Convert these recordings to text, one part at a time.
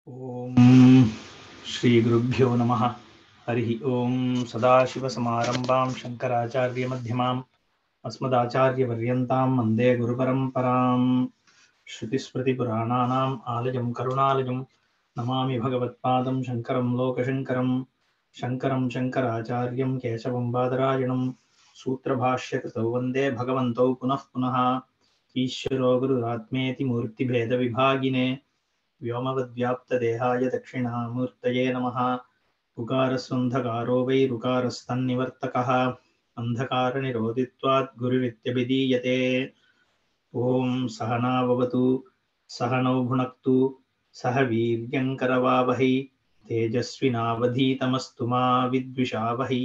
ॐ श्रीगुरुभ्यो नमः हरिः ॐ सदाशिवसमारम्भां शङ्कराचार्यमध्यमाम् अस्मदाचार्यपर्यन्तां वन्दे गुरुपरम्पराम् श्रुतिस्मृतिपुराणानाम् आलयं करुणालयं नमामि भगवत्पादं शङ्करं लोकशङ्करं शङ्करं शङ्कराचार्यं केशवं बादरायणं सूत्रभाष्यकृतौ वन्दे भगवन्तौ पुनः पुनः ईश्वरो गुरुरात्मेति मूर्तिभेदविभागिने व्योमवद्व्याप्तदेहाय दक्षिणामूर्तये नमः उकारस्वन्धकारो वै ऋकारस्तन्निवर्तकः अन्धकारनिरोधित्वात् गुरुरित्यभिधीयते ॐ सहनाववतु सहनौ भुनक्तु सह वीर्यङ्करवावहै तेजस्विनावधीतमस्तु मा विद्विषावहै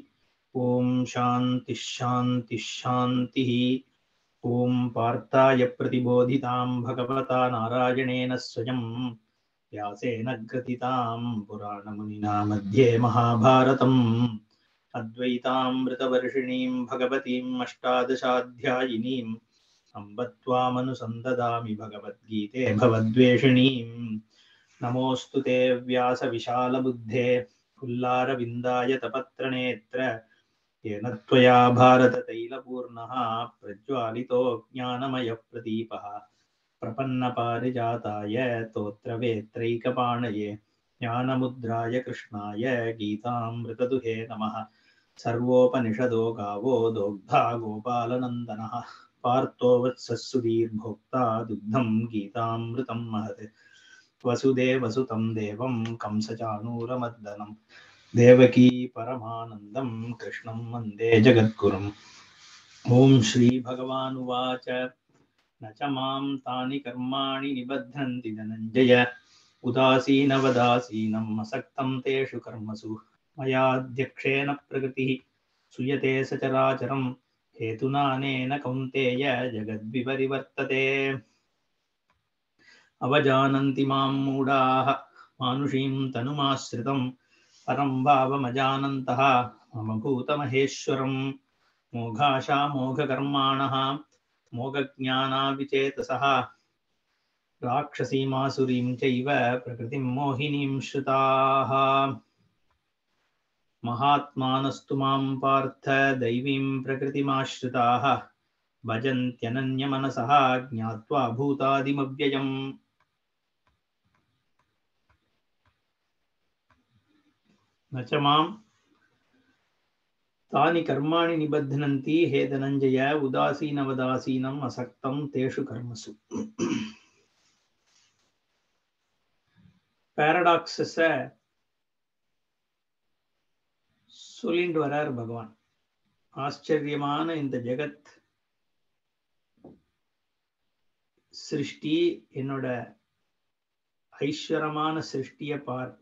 ॐ शान्तिः शान्तिः शान्तिः ॐ पार्थाय प्रतिबोधितां भगवता नारायणेन स्वयं व्यासेन ग्रथितां पुराणमुनिना मध्ये महाभारतम् अद्वैतामृतवर्षिणीं भगवतीम् अष्टादशाध्यायिनीम् अम्ब त्वामनुसन्ददामि भगवद्गीते भवद्वेषिणीम् नमोऽस्तु ते व्यासविशालबुद्धे पुल्लारविन्दाय तपत्रनेत्र येन त्वया भारततैलपूर्णः प्रज्वालितो ज्ञानमयः प्रदीपः प्रपन्नपारिजाताय तोत्रवेत्रैकपाणये ज्ञानमुद्राय कृष्णाय गीतामृतदुहे नमः सर्वोपनिषदो गावो दोग्धा गोपालनन्दनः पार्थो वत्सः सुधीर्भोक्ता दुग्धं गीतामृतं महत् वसुदेवसुतं देवं कंसचाणूरमर्दनम् देवकी परमानन्दं कृष्णं वन्दे जगद्गुरुम् ॐ श्रीभगवानुवाच न च मां तानि कर्माणि निबध्नन्ति धनञ्जय उदासीनवदासीनम् असक्तं तेषु कर्मसु मयाध्यक्षेण प्रकृतिः सूयते सचराचरं हेतुनानेन कौन्तेय जगद्विपरिवर्तते अवजानन्ति मां मूढाः मानुषीं तनुमाश्रितम् परं भावमजानन्तः मम भूतमहेश्वरं मोघाशा मोघकर्माणः मोघज्ञानाविचेतसः राक्षसीमासुरीं चैव प्रकृतिं मोहिनीं श्रुताः महात्मानस्तु मां पार्थ दैवीं प्रकृतिमाश्रिताः भजन्त्यनन्यमनसः ज्ञात्वा भूतादिमव्ययम् न च मां तानि कर्माणि निबध्नन्ति हे धनञ्जय उदासीनवदासीनम् असक्तं तेषु कर्मसु பேரடாக்ஸஸ சொல்லிட்டு வரார் பகவான் ஆச்சரியமான இந்த ஜெகத் சிருஷ்டி என்னோட ஐஸ்வரமான சிருஷ்டிய பார்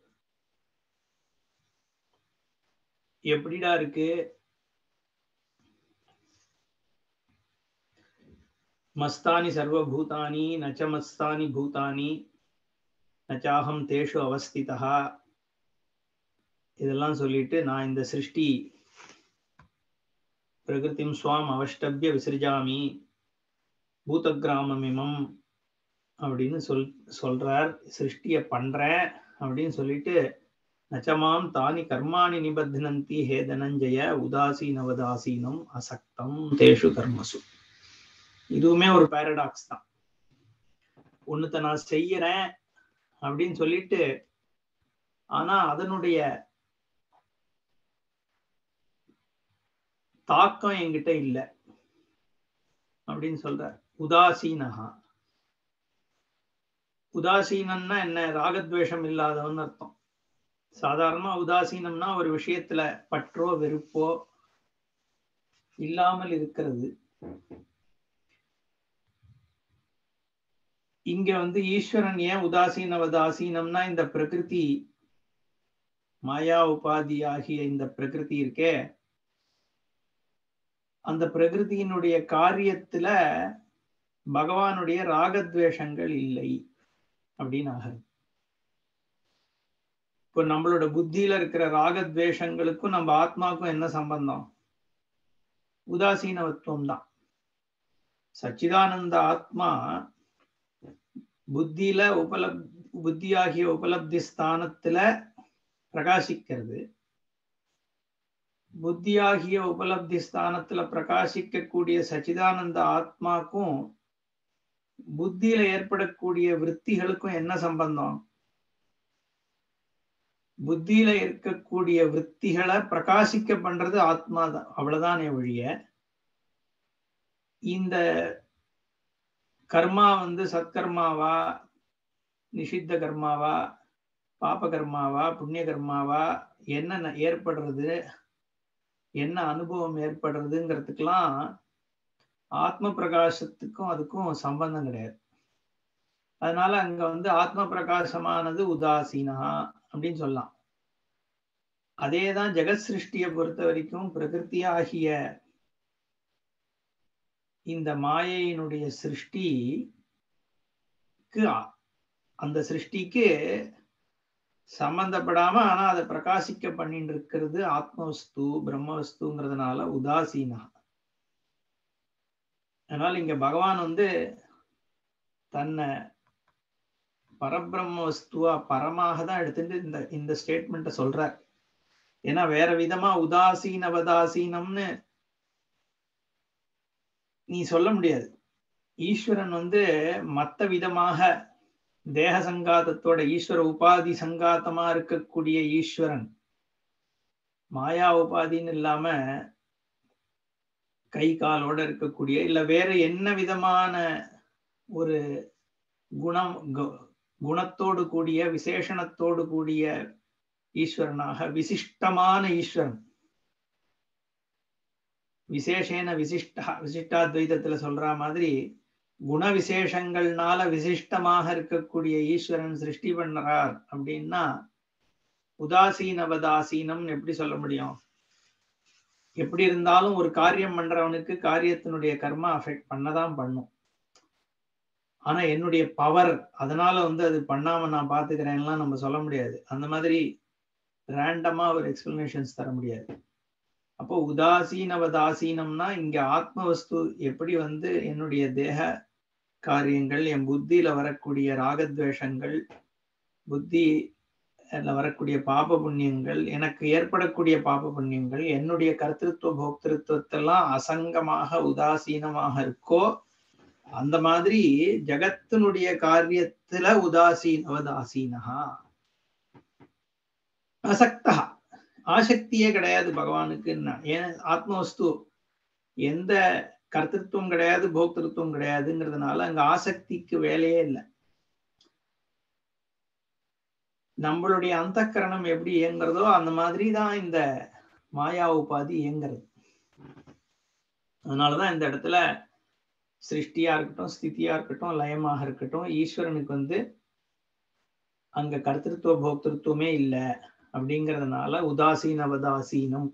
எப்படிடா இருக்கு மஸ்தானி சர்வபூதானி நச்ச மஸ்தானி பூதானி நச்சாகம் தேஷு அவஸ்திதா இதெல்லாம் சொல்லிட்டு நான் இந்த சிருஷ்டி பிரகிருதிம் சுவாம் அவஷ்டபிய விசிறிஜாமி பூத கிராமமிமம் அப்படின்னு சொல் சொல்றார் சிருஷ்டிய பண்றேன் அப்படின்னு சொல்லிட்டு நச்சமாம் தானி கர்மாணி நிபத்னந்தி ஹே தனஞ்சய உதாசீனவதாசீனம் அசக்தம் தேஷு கர்மசு இதுவுமே ஒரு பேரடாக்ஸ் தான் ஒண்ணுத்த நான் செய்யறேன் அப்படின்னு சொல்லிட்டு ஆனா அதனுடைய தாக்கம் என்கிட்ட இல்லை அப்படின்னு சொல்ற உதாசீனஹா உதாசீனம்னா என்ன ராகத்வேஷம் இல்லாதவன் அர்த்தம் சாதாரணமா உதாசீனம்னா ஒரு விஷயத்துல பற்றோ வெறுப்போ இல்லாமல் இருக்கிறது இங்க வந்து ஈஸ்வரன் ஏன் உதாசீன உதாசீனம்னா இந்த பிரகிருதி மாயா உபாதி ஆகிய இந்த பிரகிருதி இருக்கே அந்த பிரகிருதியினுடைய காரியத்துல பகவானுடைய ராகத்வேஷங்கள் இல்லை அப்படின்னு ஆகுது இப்போ நம்மளோட புத்தியில இருக்கிற ராகத்வேஷங்களுக்கும் நம்ம ஆத்மாவுக்கும் என்ன சம்பந்தம் உதாசீனவத்துவம் தான் சச்சிதானந்த ஆத்மா புத்தியில உபலப் புத்தியாகிய உபலப்தி ஸ்தானத்துல பிரகாசிக்கிறது புத்தியாகிய உபலப்தி ஸ்தானத்துல பிரகாசிக்கக்கூடிய சச்சிதானந்த ஆத்மாக்கும் புத்தியில ஏற்படக்கூடிய விற்த்திகளுக்கும் என்ன சம்பந்தம் புத்தியில இருக்கக்கூடிய விற்த்திகளை பிரகாசிக்க பண்றது ஆத்மா தான் அவ்வளவுதானே ஒழிய இந்த கர்மா வந்து சத்கர்மாவா நிஷித்த கர்மாவா பாப கர்மாவா புண்ணிய கர்மாவா என்ன ஏற்படுறது என்ன அனுபவம் ஏற்படுறதுங்கிறதுக்கெல்லாம் ஆத்ம பிரகாசத்துக்கும் அதுக்கும் சம்பந்தம் கிடையாது அதனால அங்க வந்து ஆத்ம பிரகாசமானது உதாசீனா அப்படின்னு சொல்லலாம் அதேதான் ஜெகத் சிருஷ்டியை பொறுத்த வரைக்கும் பிரகிருதி ஆகிய இந்த மாயையினுடைய சிருஷ்டிக்கு அந்த சிருஷ்டிக்கு சம்பந்தப்படாம ஆனா அதை பிரகாசிக்க பண்ணிட்டு இருக்கிறது ஆத்மவஸ்து பிரம்மவஸ்துங்கிறதுனால உதாசீனா அதனால இங்க பகவான் வந்து தன்னை பரபிரம்ம வஸ்துவா பரமாக தான் எடுத்துட்டு இந்த இந்த ஸ்டேட்மெண்ட்டை சொல்றார் ஏன்னா வேற விதமா உதாசீன வதாசீனம்னு நீ சொல்ல முடியாது ஈஸ்வரன் வந்து மத்த விதமாக தேக சங்காதத்தோட ஈஸ்வர உபாதி சங்காத்தமா இருக்கக்கூடிய ஈஸ்வரன் மாயா உபாதின்னு இல்லாம கை காலோட இருக்கக்கூடிய இல்ல வேற என்ன விதமான ஒரு குணம் குணத்தோடு கூடிய விசேஷணத்தோடு கூடிய ஈஸ்வரனாக விசிஷ்டமான ஈஸ்வரன் விசேஷேன விசிஷ்டா விசிஷ்டாத்வைதத்துல சொல்ற மாதிரி குண விசேஷங்கள்னால விசிஷ்டமாக இருக்கக்கூடிய ஈஸ்வரன் சிருஷ்டி பண்றார் அப்படின்னா உதாசீனவதாசீனம் எப்படி சொல்ல முடியும் எப்படி இருந்தாலும் ஒரு காரியம் பண்றவனுக்கு காரியத்தினுடைய கர்மா அஃபெக்ட் பண்ணதான் பண்ணும் ஆனா என்னுடைய பவர் அதனால வந்து அது பண்ணாம நான் பாத்துக்கிறேன்லாம் நம்ம சொல்ல முடியாது அந்த மாதிரி ரேண்டமா ஒரு எக்ஸ்பிளனேஷன்ஸ் தர முடியாது அப்போ உதாசீனவதாசீனம்னா இங்க ஆத்ம வஸ்து எப்படி வந்து என்னுடைய தேக காரியங்கள் என் புத்தியில வரக்கூடிய ராகத்வேஷங்கள் புத்தி வரக்கூடிய பாப புண்ணியங்கள் எனக்கு ஏற்படக்கூடிய பாப புண்ணியங்கள் என்னுடைய கர்த்திருவ போக்திருத்துவத்தெல்லாம் அசங்கமாக உதாசீனமாக இருக்கோ அந்த மாதிரி ஜகத்தினுடைய காரியத்துல உதாசீன அவதாசீனஹா அசக்தா ஆசக்தியே கிடையாது பகவானுக்கு ஏன் ஆத்மவஸ்து எந்த கர்த்திருவம் கிடையாது போக்திருத்துவம் கிடையாதுங்கிறதுனால அங்க ஆசக்திக்கு வேலையே இல்லை நம்மளுடைய அந்த கரணம் எப்படி இயங்குறதோ அந்த மாதிரி தான் இந்த மாயா உபாதி இயங்குறது அதனாலதான் இந்த இடத்துல சிருஷ்டியா இருக்கட்டும் ஸ்திதியா இருக்கட்டும் லயமாக இருக்கட்டும் ஈஸ்வரனுக்கு வந்து அங்க கர்த்திருவ போக்திருத்துவமே இல்லை அப்படிங்கிறதுனால உதாசீன அவதாசீனம்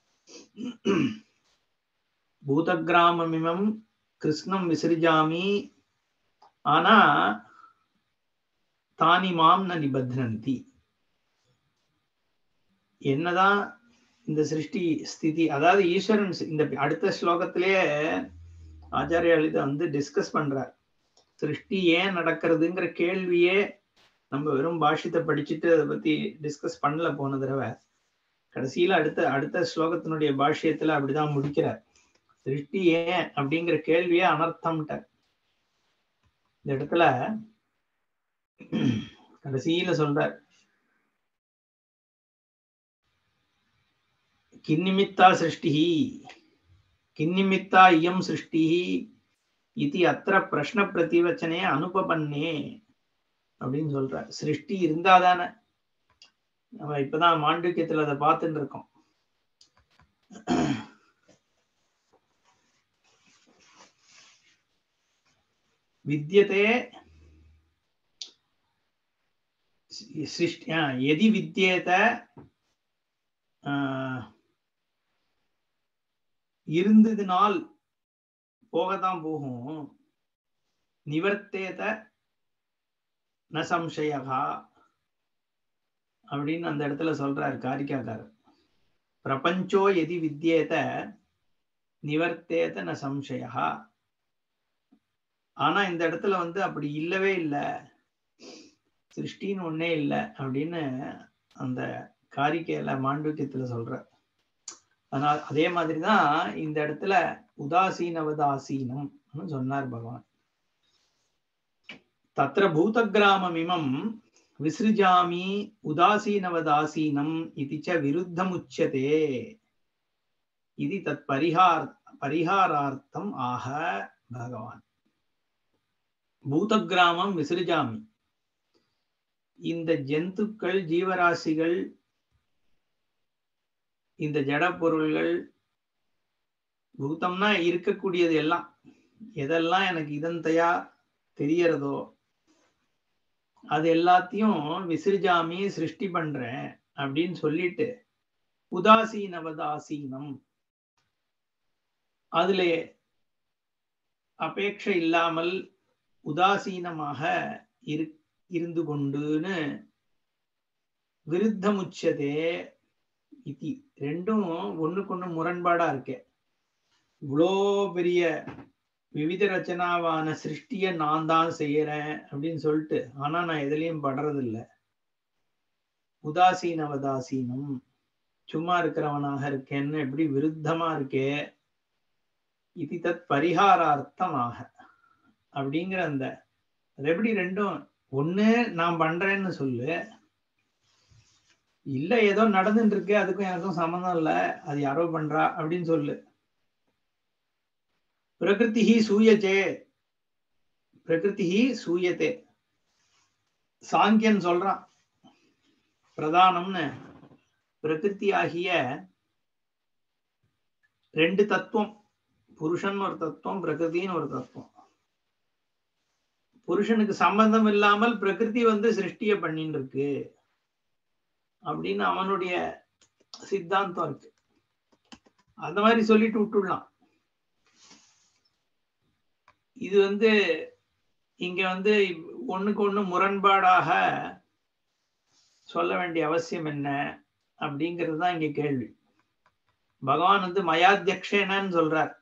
பூதகிராமமிமம் கிருஷ்ணம் விசிறிஜாமி ஆனா தானி மாம் ந நிபத்னந்தி என்னதான் இந்த சிருஷ்டி ஸ்திதி அதாவது ஈஸ்வரன் இந்த அடுத்த ஸ்லோகத்திலேயே ஆச்சாரிய இதை வந்து டிஸ்கஸ் பண்றார் சிருஷ்டி ஏன் நடக்கிறதுங்கிற கேள்வியே நம்ம வெறும் பாஷ்யத்தை படிச்சுட்டு அதை பத்தி டிஸ்கஸ் பண்ணல போன தடவை கடைசியில அடுத்த அடுத்த ஸ்லோகத்தினுடைய பாஷ்யத்துல அப்படிதான் முடிக்கிறார் சிருஷ்டி ஏன் அப்படிங்கிற கேள்வியே அனர்த்தம்ட்டார் இந்த இடத்துல கடைசியில சொல்றார் கிந்நிமித்தா சிருஷ்டி கிந்நிமித்தா இயம் சிருஷ்டி இது அத்த பிரஷ்ன பிரதிவச்சனே அனுபபன்னே அப்படின்னு சொல்ற சிருஷ்டி இருந்தாதானே நம்ம இப்பதான் மாண்டூக்கியத்துல அதை பார்த்துட்டு இருக்கோம் வித்தியதே சிருஷ்டி எதி வித்தியேத இருந்ததுனால் போகத்தான் போகும் நிவர்த்தேத ந சம்சயகா அப்படின்னு அந்த இடத்துல சொல்றாரு காரிக்காக்காரர் பிரபஞ்சோ எதி வித்தியேத நிவர்த்தேத ந சம்சயா ஆனா இந்த இடத்துல வந்து அப்படி இல்லவே இல்லை சிருஷ்டின்னு ஒண்ணே இல்லை அப்படின்னு அந்த காரிக்கையில மாண்டூக்கியத்துல சொல்ற அதனால் அதே மாதிரிதான் இந்த இடத்துல உதாசீனவதாசீனம் சொன்னார் பகவான் தத்திர பூதகிராமமிமம் விசிருஜாமி உதாசீனவதாசீனம் இது ச விருத்தமுச்சதே இது தத் பரிஹார் பரிஹாரார்த்தம் ஆக பகவான் பூதகிராமம் விசிருஜாமி இந்த ஜந்துக்கள் ஜீவராசிகள் இந்த ஜட பொருள்கள் பூதம்னா இருக்கக்கூடியது எல்லாம் எதெல்லாம் எனக்கு இதந்தையா தெரியறதோ அது எல்லாத்தையும் விசிறிஜாமி சிருஷ்டி பண்றேன் அப்படின்னு சொல்லிட்டு உதாசீனவதாசீனம் அதுல அபேட்சை இல்லாமல் உதாசீனமாக இரு இருந்து கொண்டுன்னு விருத்தமுச்சதே இதி ரெண்டும் ஒண்ணுக்கு ஒண்ணு முரண்பாடா இருக்கு இவ்வளோ பெரிய விவித ரச்சனாவான சிருஷ்டிய நான் தான் செய்யறேன் அப்படின்னு சொல்லிட்டு ஆனா நான் எதுலயும் படுறது இல்லை உதாசீனவதாசீனம் சும்மா இருக்கிறவனாக இருக்கேன்னு எப்படி விருத்தமா இருக்கே இது தத் பரிகாரார்த்தமாக அப்படிங்கிற அந்த அது எப்படி ரெண்டும் ஒண்ணு நான் பண்றேன்னு சொல்லு இல்ல ஏதோ நடந்துட்டு இருக்கு அதுக்கும் எனக்கும் சம்மந்தம் இல்ல அது யாரோ பண்றா அப்படின்னு சொல்லு பிரகிருதி சூயச்சே பிரகிருதி சூயத்தே சாங்கியன் சொல்றான் பிரதானம்னு பிரகிருதி ஆகிய ரெண்டு தத்துவம் புருஷன் ஒரு தத்துவம் பிரகிருதின்னு ஒரு தத்துவம் புருஷனுக்கு சம்பந்தம் இல்லாமல் பிரகிருதி வந்து சிருஷ்டிய பண்ணிட்டு இருக்கு அப்படின்னு அவனுடைய சித்தாந்தம் இருக்கு அந்த மாதிரி சொல்லிட்டு விட்டுடலாம் இது வந்து இங்க வந்து ஒண்ணுக்கு ஒண்ணு முரண்பாடாக சொல்ல வேண்டிய அவசியம் என்ன அப்படிங்கிறது தான் இங்க கேள்வி பகவான் வந்து மயாத்தியக்ஷேனன்னு சொல்றார்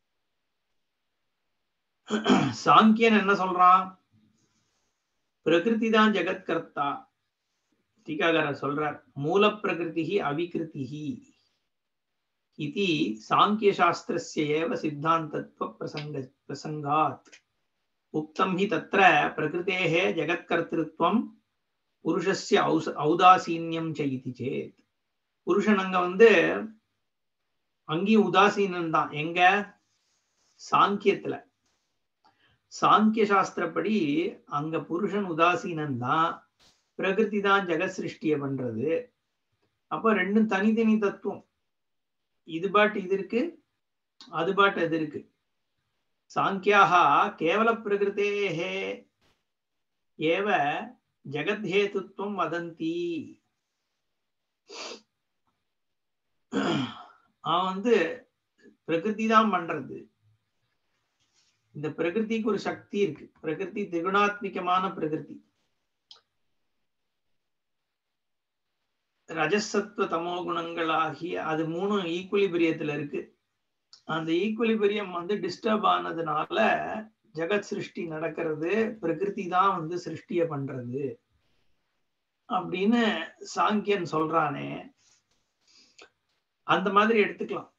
சாங்கியன் என்ன சொல்றான் பிரகிருதி தான் ஜெகத்கர்த்தா டீகாகரர் சொல்றார் மூல பிரகிருதி அவிகிருதி இது சாங்கிய சாஸ்திரஸ்ய ஏவ சித்தாந்தத்துவ பிரசங்க பிரசங்காத் உக்தம் ஹி தத்ர பிரகிருதேः ஜெகத்கர்த்திருவம் புருஷஸ்ய ஔச ஔதாசீன்யம் செய்தி சேத் புருஷன் அங்க வந்து அங்கேயும் உதாசீனம் தான் எங்க சாங்கியத்துல சாங்கிய சாஸ்திரப்படி அங்க புருஷன் உதாசீனம் தான் பிரகிருதி தான் ஜெகத் சிருஷ்டிய பண்றது அப்ப ரெண்டும் தனித்தனி தத்துவம் இது பாட்டு இது இருக்கு அது பாட்டு அது இருக்கு சாங்கியாக கேவல பிரகிருத்தேஹே ஏவ ஜெகத்ஹேத்துவம் வதந்தி அவன் வந்து பிரகிருதி தான் பண்றது இந்த பிரகிருதிக்கு ஒரு சக்தி இருக்கு பிரகிருதி திகுணாத்மிகமான பிரகிருதி ரஜசத்துவ தமோ குணங்களாகிய அது மூணும் ஈக்குவலிபிரியத்துல இருக்கு அந்த ஈக்குவலிபிரியம் வந்து டிஸ்டர்ப் ஆனதுனால ஜெகத் சிருஷ்டி நடக்கிறது பிரகிருதி தான் வந்து சிருஷ்டிய பண்றது அப்படின்னு சாங்கியன் சொல்றானே அந்த மாதிரி எடுத்துக்கலாம்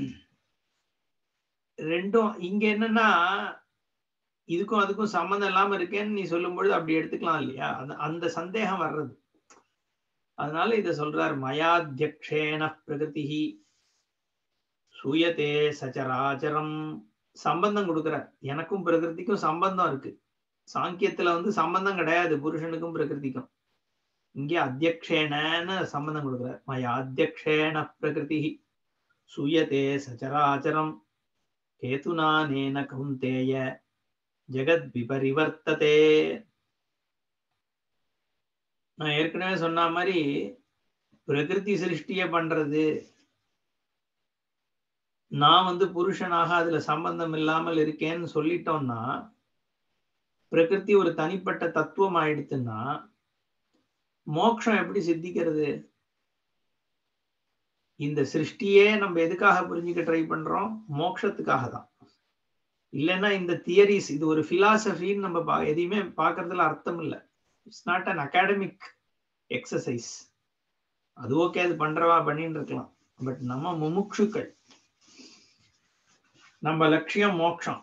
ரெண்டும் இங்க என்னன்னா இதுக்கும் அதுக்கும் சம்மந்தம் இல்லாம இருக்கேன்னு நீ சொல்லும் பொழுது அப்படி எடுத்துக்கலாம் இல்லையா அந்த அந்த சந்தேகம் வர்றது அதனால இத சொல்றார் மயாத்தியக்ஷேன பிரகிருதி சூயத்தே சச்சராச்சரம் சம்பந்தம் கொடுக்கிறார் எனக்கும் பிரகிருதிக்கும் சம்பந்தம் இருக்கு சாங்கியத்துல வந்து சம்பந்தம் கிடையாது புருஷனுக்கும் பிரகிருதிக்கும் இங்கே அத்தியக்ஷேனன்னு சம்பந்தம் கொடுக்கிறார் மயா அத்தியக்ஷேன பிரகிருதி சூயத்தே சச்சராச்சரம் கேதுனானேன கௌந்தேய ஜெகத் விபரிவர்த்ததே நான் ஏற்கனவே சொன்ன மாதிரி பிரகிருதி சிருஷ்டிய பண்றது நான் வந்து புருஷனாக அதுல சம்பந்தம் இல்லாமல் இருக்கேன்னு சொல்லிட்டோம்னா பிரகிருதி ஒரு தனிப்பட்ட தத்துவம் ஆயிடுச்சுன்னா மோக்ஷம் எப்படி சித்திக்கிறது இந்த சிருஷ்டியே நம்ம எதுக்காக புரிஞ்சுக்க ட்ரை பண்றோம் மோக்ஷத்துக்காக தான் இல்லைன்னா இந்த தியரிஸ் இது ஒரு பிலாசபின்னு நம்ம பா எதையுமே பார்க்கறதுல அர்த்தம் இல்லை it's not an academic exercise அது ஓகே அது பண்றவா பண்ணிட்டு இருக்கலாம் பட் நம்ம முமுட்சுக்கள் நம்ம லட்சியம் மோட்சம்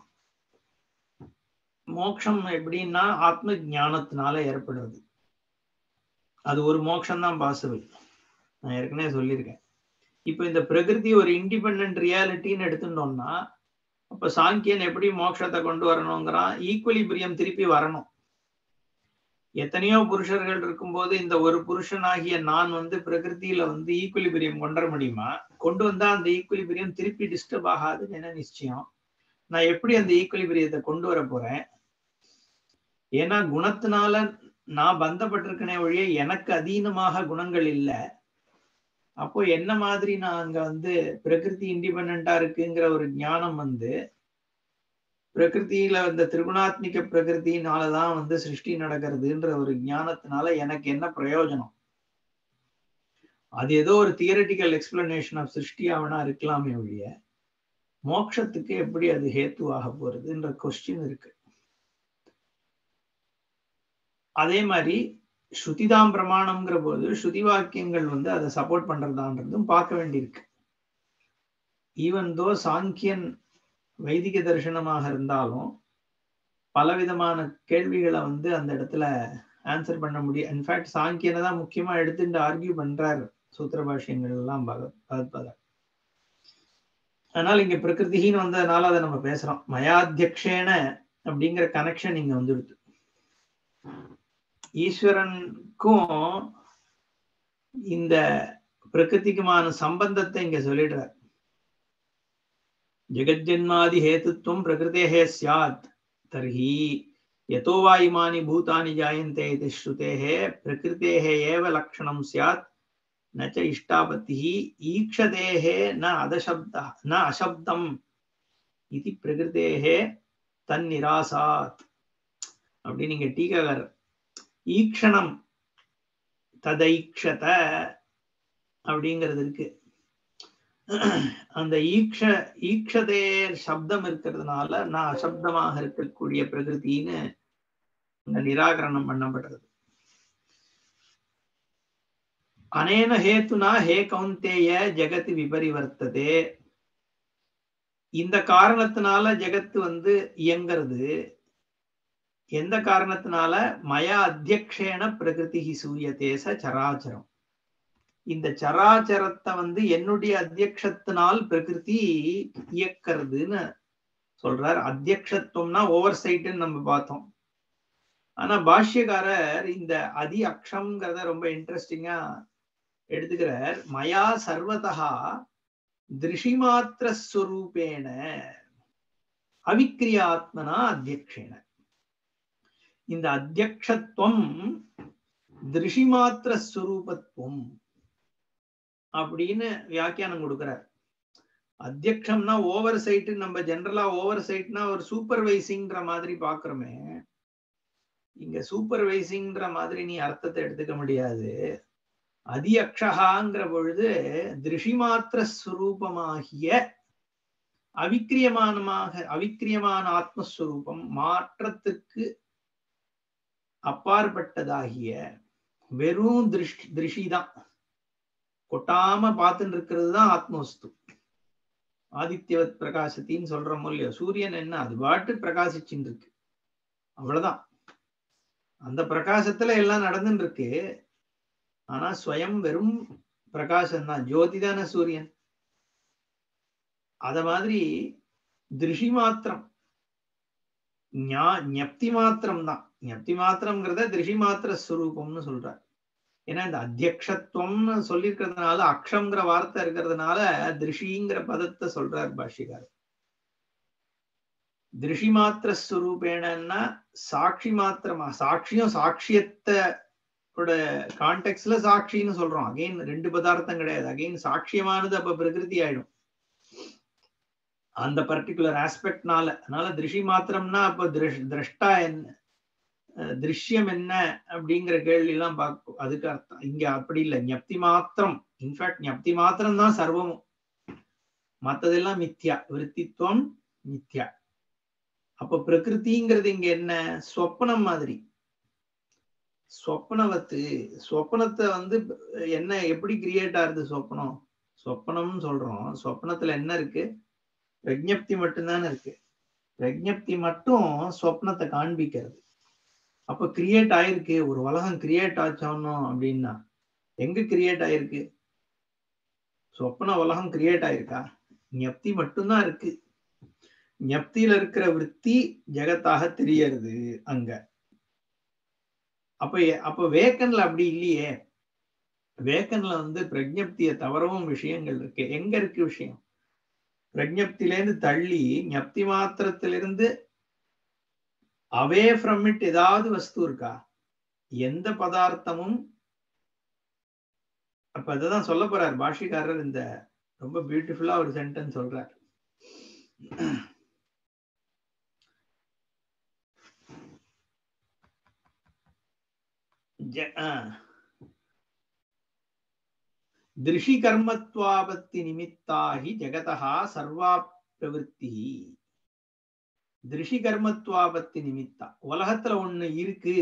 மோட்சம் எப்படின்னா ஆத்ம ஞானத்தினால ஏற்படுறது அது ஒரு மோட்சம் தான் பாசிபிள் நான் ஏற்கனவே சொல்லியிருக்கேன் இப்போ இந்த பிரகிருதி ஒரு இண்டிபெண்ட் ரியாலிட்டின்னு எடுத்துட்டோம்னா அப்ப சாங்கியன் எப்படி மோட்சத்தை கொண்டு வரணுங்கிறான் ஈக்குவலிபிரியம் திருப்பி வரணும் எத்தனையோ புருஷர்கள் இருக்கும்போது இந்த ஒரு புருஷனாகிய நான் வந்து பிரகிருதியில வந்து ஈக்குவலிபிரியம் கொண்டு வர முடியுமா கொண்டு வந்தா அந்த ஈக்குவலிபிரியம் திருப்பி டிஸ்டர்ப் ஆகாதுன்னு என்ன நிச்சயம் நான் எப்படி அந்த ஈக்குவலிபிரியத்தை கொண்டு வர போறேன் ஏன்னா குணத்தினால நான் பந்தப்பட்டிருக்கனே ஒழிய எனக்கு அதீனமாக குணங்கள் இல்லை அப்போ என்ன மாதிரி நான் அங்க வந்து பிரகிருதி இண்டிபெண்டா இருக்குங்கிற ஒரு ஞானம் வந்து பிரகிருதியில இந்த திரிகுணாத்மிக பிரகிருதினாலதான் வந்து சிருஷ்டி நடக்கிறதுன்ற ஒரு ஞானத்தினால எனக்கு என்ன பிரயோஜனம் அது ஏதோ ஒரு தியரட்டிக்கல் எக்ஸ்பிளனேஷன் ஆஃப் சிருஷ்டியாவனா இருக்கலாமே ஒழிய மோட்சத்துக்கு எப்படி அது ஹேத்துவாக போறதுன்ற கொஸ்டின் இருக்கு அதே மாதிரி ஸ்ருதிதாம் பிரமாணம்ங்கிற போது ஸ்ருதி வாக்கியங்கள் வந்து அதை சப்போர்ட் பண்றதான்றதும் பார்க்க வேண்டியிருக்கு ஈவன் தோ சாங்கியன் வைதிக தரிசனமாக இருந்தாலும் பலவிதமான கேள்விகளை வந்து அந்த இடத்துல ஆன்சர் பண்ண முடியும் இன்ஃபேக்ட் சாங்கியனை தான் முக்கியமா எடுத்துட்டு ஆர்கியூ பண்றாரு சூத்திர பாஷ்யங்கள் எல்லாம் பகவத்பாதர் அதனால இங்க பிரகிருதின்னு வந்ததுனால அதை நம்ம பேசுறோம் மயாத்தியக்ஷேன அப்படிங்கிற கனெக்ஷன் இங்க வந்துடுது ஈஸ்வரனுக்கும் இந்த பிரகிருதிக்குமான சம்பந்தத்தை இங்க சொல்லிடுறார் ஜெகஜன்மாதி ஹேத்துவம் பிரகிருதேஹே சியாத் தர்ஹி யதோ வா இமானி பூதானி ஜாயந்தே இது ஸ்ருதேஹே பிரகிருதேஹே ஏவ லக்ஷணம் சியாத் ந ச இஷ்டாபத்திः ஈக்ஷதேஹே ந அதசப்த ந அசப்தம் இது பிரகிருதேஹே தன்னிராசாத் அப்படி நீங்க டீகாகர் ஈக்ஷணம் ததைக்ஷத அப்படிங்கிறது இருக்கு அந்த ஈக்ஷ ஈக்ஷதே சப்தம் இருக்கிறதுனால நான் அசப்தமாக இருக்கக்கூடிய பிரகிருத்தின்னு நிராகரணம் பண்ணப்படுறது அனேன ஹேத்துனா ஹே கௌந்தேய ஜெகத்து விபரிவர்த்ததே இந்த காரணத்தினால ஜெகத்து வந்து இயங்கிறது எந்த காரணத்தினால மயா அத்தியக்ஷேன பிரகிருதி சூரியதேச சராச்சரம் இந்த சராச்சரத்தை வந்து என்னுடைய அத்தியக்ஷத்தினால் பிரகிருதி இயக்கிறதுன்னு சொல்றார் அத்தியக்ஷத்துவம்னா ஓவர் சைட்டுன்னு நம்ம பார்த்தோம் ஆனா பாஷ்யக்காரர் இந்த அதி அக்ஷம்ங்கிறத ரொம்ப இன்ட்ரெஸ்டிங்கா எடுத்துக்கிறார் மயா சர்வதா திருஷிமாத்திரஸ்வரூபேன அவிக்கிரியாத்மனா அத்தியக்ஷேன இந்த அத்தியக்ஷத்துவம் திருஷிமாத்திர ஸ்வரூபத்துவம் அப்படின்னு வியாக்கியானம் கொடுக்கிறார் அத்தியக்ஷம்னா ஓவர் சைட்டு நம்ம ஜென்ரலா ஓவர் சைட்னா ஒரு சூப்பர்வைசிங்ன்ற மாதிரி பாக்குறோமே இங்க சூப்பர்வைசிங்ன்ற மாதிரி நீ அர்த்தத்தை எடுத்துக்க முடியாது அதியக்ஷகாங்கிற பொழுது திருஷிமாத்திர ஸ்வரூபமாகிய அவிக்கிரியமானமாக அவிக்கிரியமான ஆத்மஸ்வரூபம் மாற்றத்துக்கு அப்பாற்பட்டதாகிய வெறும் திருஷ் திருஷிதான் கொட்டாம பார்த்துட்டு இருக்கிறது தான் ஆத்மவஸ்து ஆதித்யவத் பிரகாசத்தின்னு சொல்றோமோ இல்லையோ சூரியன் என்ன அது பாட்டு பிரகாசிச்சுட்டு இருக்கு அவ்வளவுதான் அந்த பிரகாசத்துல எல்லாம் நடந்துட்டு இருக்கு ஆனா ஸ்வயம் வெறும் பிரகாசம் தான் ஜோதி தானே சூரியன் அத மாதிரி திருஷி மாத்திரம் ஞப்தி மாத்திரம் தான் ஞப்தி மாத்திரம்ங்கிறத திருஷி மாத்திர ஸ்வரூபம்னு சொல்றார் ஏன்னா இந்த அத்தியக்ஷத்துவம்னு சொல்லியிருக்கிறதுனால அக்ஷங்கிற வார்த்தை இருக்கிறதுனால திருஷிங்கிற பதத்தை சொல்றார் பாஷிகார் திருஷி மாத்திர ஸ்வரூபேனா சாட்சி மாத்திரமா சாட்சியும் சாட்சியத்தை கான்டெக்ட்ல சாட்சின்னு சொல்றோம் அகைன் ரெண்டு பதார்த்தம் கிடையாது அகைன் சாட்சியமானது அப்ப பிரகிருதி ஆயிடும் அந்த பர்டிகுலர் ஆஸ்பெக்ட்னால அதனால திருஷி மாத்திரம்னா அப்ப திரஷ்டா என்ன திருஷ்யம் என்ன அப்படிங்கிற கேள்வி எல்லாம் பார்க்கும் அதுக்கு அர்த்தம் இங்க அப்படி இல்லை ஞப்தி மாத்திரம் இன்ஃபேக்ட் ஞப்தி மாத்திரம் தான் சர்வமும் மத்ததெல்லாம் மித்யா விற்த்தித்வம் மித்யா அப்ப பிரகிருதிங்கிறது இங்க என்ன சொப்பனம் மாதிரி சொப்னவத்து சொப்னத்தை வந்து என்ன எப்படி கிரியேட் ஆகுது சொப்னம் சொப்னம்னு சொல்றோம் சொப்னத்துல என்ன இருக்கு பிரஜப்தி மட்டும்தானே இருக்கு பிரஜப்தி மட்டும் சொப்னத்தை காண்பிக்கிறது அப்ப கிரியேட் ஆயிருக்கு ஒரு உலகம் கிரியேட் ஆச்சோன்னோம் அப்படின்னா எங்க கிரியேட் ஆயிருக்கு சொப்ன உலகம் கிரியேட் ஆயிருக்கா ஞப்தி மட்டும்தான் இருக்கு ஞப்தியில இருக்கிற விற்பி ஜெகத்தாக தெரியறது அங்க அப்ப அப்ப வேக்கன்ல அப்படி இல்லையே வேக்கன்ல வந்து பிரஜப்திய தவறவும் விஷயங்கள் இருக்கு எங்க இருக்கு விஷயம் பிரஜப்திலேருந்து தள்ளி ஞப்தி மாத்திரத்திலிருந்து அவே ஃப்ரம் இட் ஏதாவது வஸ்து இருக்கா எந்த பதார்த்தமும் அப்ப அதுதான் சொல்ல போறார் பாஷிக்காரர் இந்த ரொம்ப பியூட்டிஃபுல்லா ஒரு சென்டென்ஸ் சொல்றார் திருஷி கர்மத்வாபத்தி நிமித்தாகி ஜெகதா சர்வா பிரவருத்தி திருஷி கர்மத்வாபத்தி நிமித்தா உலகத்துல ஒண்ணு இருக்கு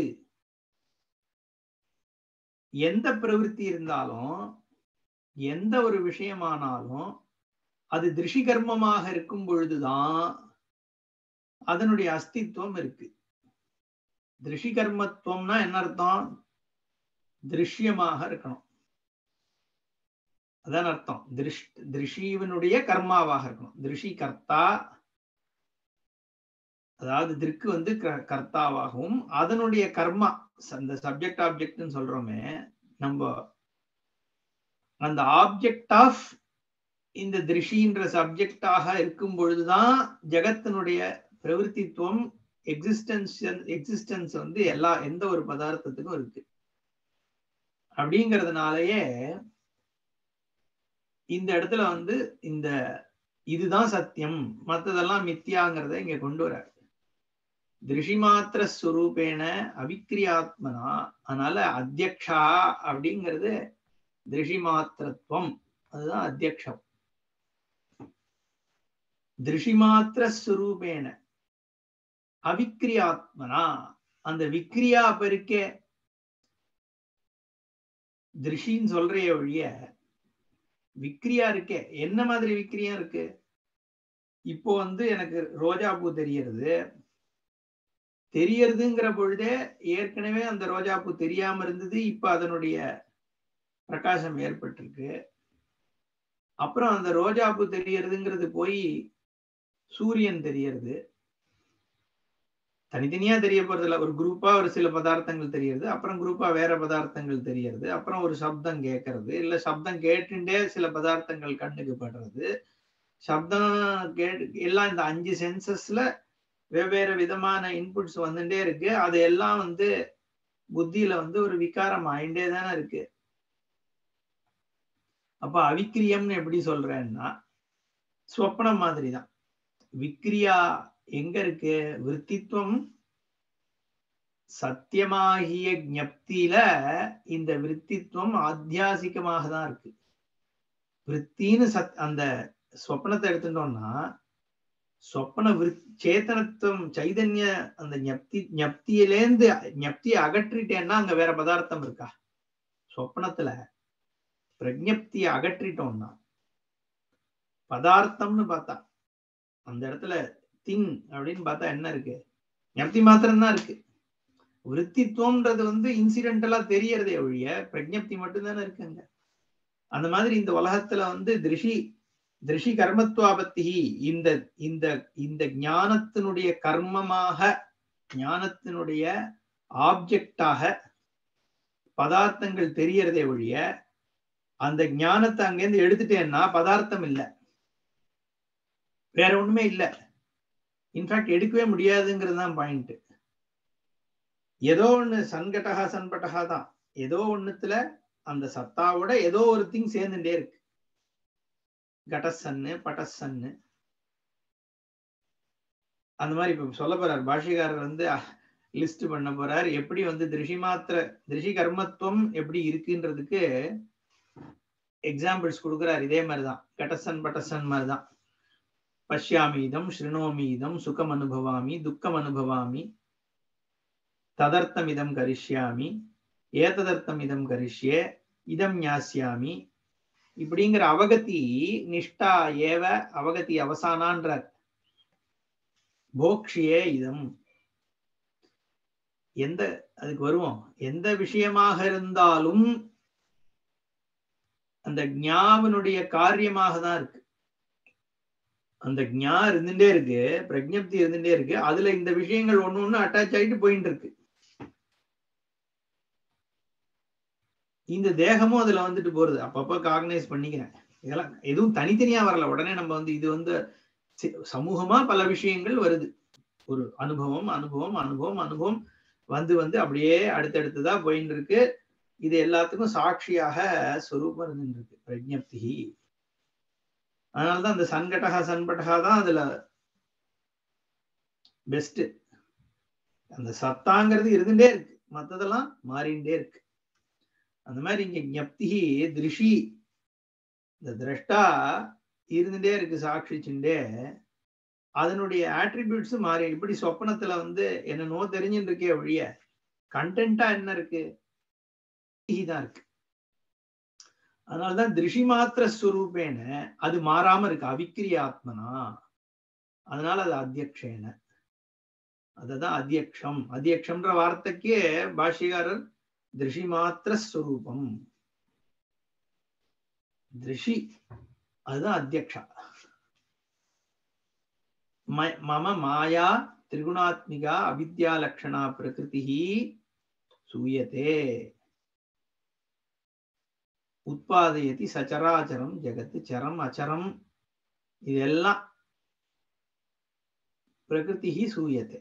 எந்த பிரவருத்தி இருந்தாலும் எந்த ஒரு விஷயமானாலும் அது திருஷி கர்மமாக இருக்கும் பொழுதுதான் அதனுடைய அஸ்தித்வம் இருக்கு திருஷி கர்மத்துவம்னா என்ன அர்த்தம் திருஷ்யமாக இருக்கணும் அதான் அர்த்தம் திருஷ் திருஷிவனுடைய கர்மாவாக இருக்கணும் திருஷி கர்த்தா அதாவது திருக்கு வந்து கர்த்தாவாகவும் அதனுடைய கர்மா அந்த சப்ஜெக்ட் ஆப்ஜெக்ட்னு சொல்றோமே நம்ம அந்த ஆப்ஜெக்ட் ஆஃப் இந்த திருஷின்ற சப்ஜெக்டாக இருக்கும் பொழுதுதான் ஜெகத்தினுடைய பிரவருத்தித்துவம் எக்ஸிஸ்டன்ஸ் எக்ஸிஸ்டன்ஸ் வந்து எல்லா எந்த ஒரு பதார்த்தத்துக்கும் இருக்கு அப்படிங்கிறதுனாலயே இந்த இடத்துல வந்து இந்த இதுதான் சத்தியம் மற்றதெல்லாம் மித்தியாங்கிறத இங்க கொண்டு வராரு திருஷிமாத்திர ஸ்வரூபேன அவிக்கிரியாத்மனா அதனால அத்தியக்ஷா அப்படிங்கிறது திருஷிமாத்திரத்துவம் அதுதான் அத்தியக்ஷம் திருஷிமாத்திர ஸ்வரூபேன அவிக்கிரியாத்மனா அந்த விக்ரியா பெருக்கே திருஷின்னு சொல்றைய ஒழிய விக்ரியா இருக்கே என்ன மாதிரி விக்ரியா இருக்கு இப்போ வந்து எனக்கு ரோஜா பூ தெரியறது தெரியறதுங்கிற பொழுதே ஏற்கனவே அந்த ரோஜா பூ தெரியாம இருந்தது இப்ப அதனுடைய பிரகாசம் ஏற்பட்டிருக்கு அப்புறம் அந்த ரோஜா பூ தெரியறதுங்கிறது போய் சூரியன் தெரியறது தனித்தனியா தெரிய போறது இல்ல ஒரு குரூப்பா ஒரு சில பதார்த்தங்கள் தெரியறது அப்புறம் குரூப்பா வேற பதார்த்தங்கள் தெரியறது அப்புறம் ஒரு சப்தம் கேட்கறது இல்ல சப்தம் கேட்டுட்டே சில பதார்த்தங்கள் கண்ணுக்கு படுறது சப்தம் கேட்டு எல்லாம் இந்த அஞ்சு சென்சஸ்ல வெவ்வேறு விதமான இன்புட்ஸ் வந்துட்டே இருக்கு அது எல்லாம் வந்து புத்தியில வந்து ஒரு விகாரம் ஆயிண்டே தானே இருக்கு அப்ப அவிக்கிரியம்னு எப்படி சொல்றேன்னா ஸ்வப்னம் மாதிரி தான் விக்ரியா எங்க இருக்கு விற்த்தித்துவம் சத்தியமாகிய ஜப்தியில இந்த விற்த்தித்துவம் ஆத்தியாசிகமாக தான் இருக்கு விற்த்தின்னு சத் அந்த சொப்னத்தை எடுத்துட்டோம்னா சொப்பன விற் சேத்தனத்துவம் சைதன்ய அந்த ஞப்தி ஞப்தியிலேந்து ஞப்தியை அகற்றிட்டேன்னா அங்க வேற பதார்த்தம் இருக்கா சொப்பனத்துல பிரஜப்தியை அகற்றிட்டோம்னா பதார்த்தம்னு பார்த்தா அந்த இடத்துல திங் அப்படின்னு பார்த்தா என்ன இருக்கு ஞப்தி மாத்திரம்தான் இருக்கு விற்த்தித்துவம்ன்றது வந்து இன்சிடென்டலா தெரியறதே ஒழிய பிரஜப்தி மட்டும்தானே இருக்குங்க அந்த மாதிரி இந்த உலகத்துல வந்து திருஷி திருஷி கர்மத்துவாபத்தி இந்த இந்த இந்த ஞானத்தினுடைய கர்மமாக ஞானத்தினுடைய ஆப்ஜெக்டாக பதார்த்தங்கள் தெரியறதே ஒழிய அந்த ஞானத்தை அங்கேருந்து எடுத்துட்டேன்னா பதார்த்தம் இல்லை வேற ஒண்ணுமே இல்லை இன்ஃபேக்ட் எடுக்கவே முடியாதுங்கிறது தான் பாயிண்ட் ஏதோ ஒண்ணு சன்கட்டகா சன்பட்டகா தான் ஏதோ ஒண்ணுத்துல அந்த சத்தாவோட ஏதோ ஒரு திங் சேர்ந்துட்டே இருக்கு கடசன்னு பட்டசன்னு அந்த மாதிரி இப்ப சொல்ல போறார் பாஷிகாரர் வந்து லிஸ்ட் பண்ண போறார் எப்படி வந்து திருஷி மாத்திர திருஷி கர்மத்துவம் எப்படி இருக்குன்றதுக்கு எக்ஸாம்பிள்ஸ் கொடுக்குறார் இதே மாதிரிதான் கடசன் பட்டசன் மாதிரிதான் பஷ்யாமீதம் ஸ்ருணோமீதம் சுகம் அனுபவாமி துக்கம் அனுபவாமி ததர்த்தமிதம் கரிஷ்யாமி ஏததர்த்தம் இதம் கரிஷ்யே இதம் ஞாசியாமி இப்படிங்கிற அவகதி நிஷ்டா ஏவ அவகதி அவசானான்றார் போக்ஷியே இதம் எந்த அதுக்கு வருவோம் எந்த விஷயமாக இருந்தாலும் அந்த ஞாவனுடைய காரியமாக தான் இருக்கு அந்த ஞா இருந்துட்டே இருக்கு பிரஜப்தி இருந்துட்டே இருக்கு அதுல இந்த விஷயங்கள் ஒண்ணு ஒண்ணு அட்டாச் ஆயிட்டு போயிட்டு இருக்கு இந்த தேகமும் அதுல வந்துட்டு போறது அப்பப்ப காக்னைஸ் பண்ணிக்கிறேன் இதெல்லாம் எதுவும் தனித்தனியா வரல உடனே நம்ம வந்து இது வந்து சி- சமூகமா பல விஷயங்கள் வருது ஒரு அனுபவம் அனுபவம் அனுபவம் அனுபவம் வந்து வந்து அப்படியே அடுத்தடுத்ததா போயின்னு இருக்கு இது எல்லாத்துக்கும் சாட்சியாக சொரூபம் இருந்துட்டு இருக்கு பிரஜப்தி அதனாலதான் அந்த சன்கட்டகா சன்பட்டகா தான் அதுல பெஸ்ட் அந்த சத்தாங்கிறது இருந்துட்டே இருக்கு மத்ததெல்லாம் மாறிண்டே இருக்கு அந்த மாதிரி இங்க ஞப்தி திருஷி இந்த திரஷ்டா இருந்துட்டே இருக்கு சாட்சி சிண்டே அதனுடைய ஆட்ரிபியூட்ஸ் மாறி இப்படி சொப்பனத்துல வந்து என்னென்னோ தெரிஞ்சுட்டு இருக்கே ஒழிய கண்டென்ட்டா என்ன இருக்கு தான் இருக்கு அதனாலதான் திருஷி மாத்திர ஸ்வரூபேன அது மாறாம இருக்கு அவிக்கிரியாத்மனா அதனால அது அத்தியக்ஷேன அதுதான் அத்தியக்ஷம் அத்தியக்ஷம்ன்ற வார்த்தைக்கே பாஷ்யகாரர் திருஷி மாத்திர ஸ்வரூபம் திருஷி அதுதான் அத்தியக்ஷா ம- மம மாயா திரிகுணாத்மிகா அவித்யா லக்ஷணா பிரகிருதி சூயத்தே உத்பாதயதி சச்சராச்சரம் ஜெகத் சரம் அச்சரம் இதெல்லாம் பிரகிருதி சூயத்தை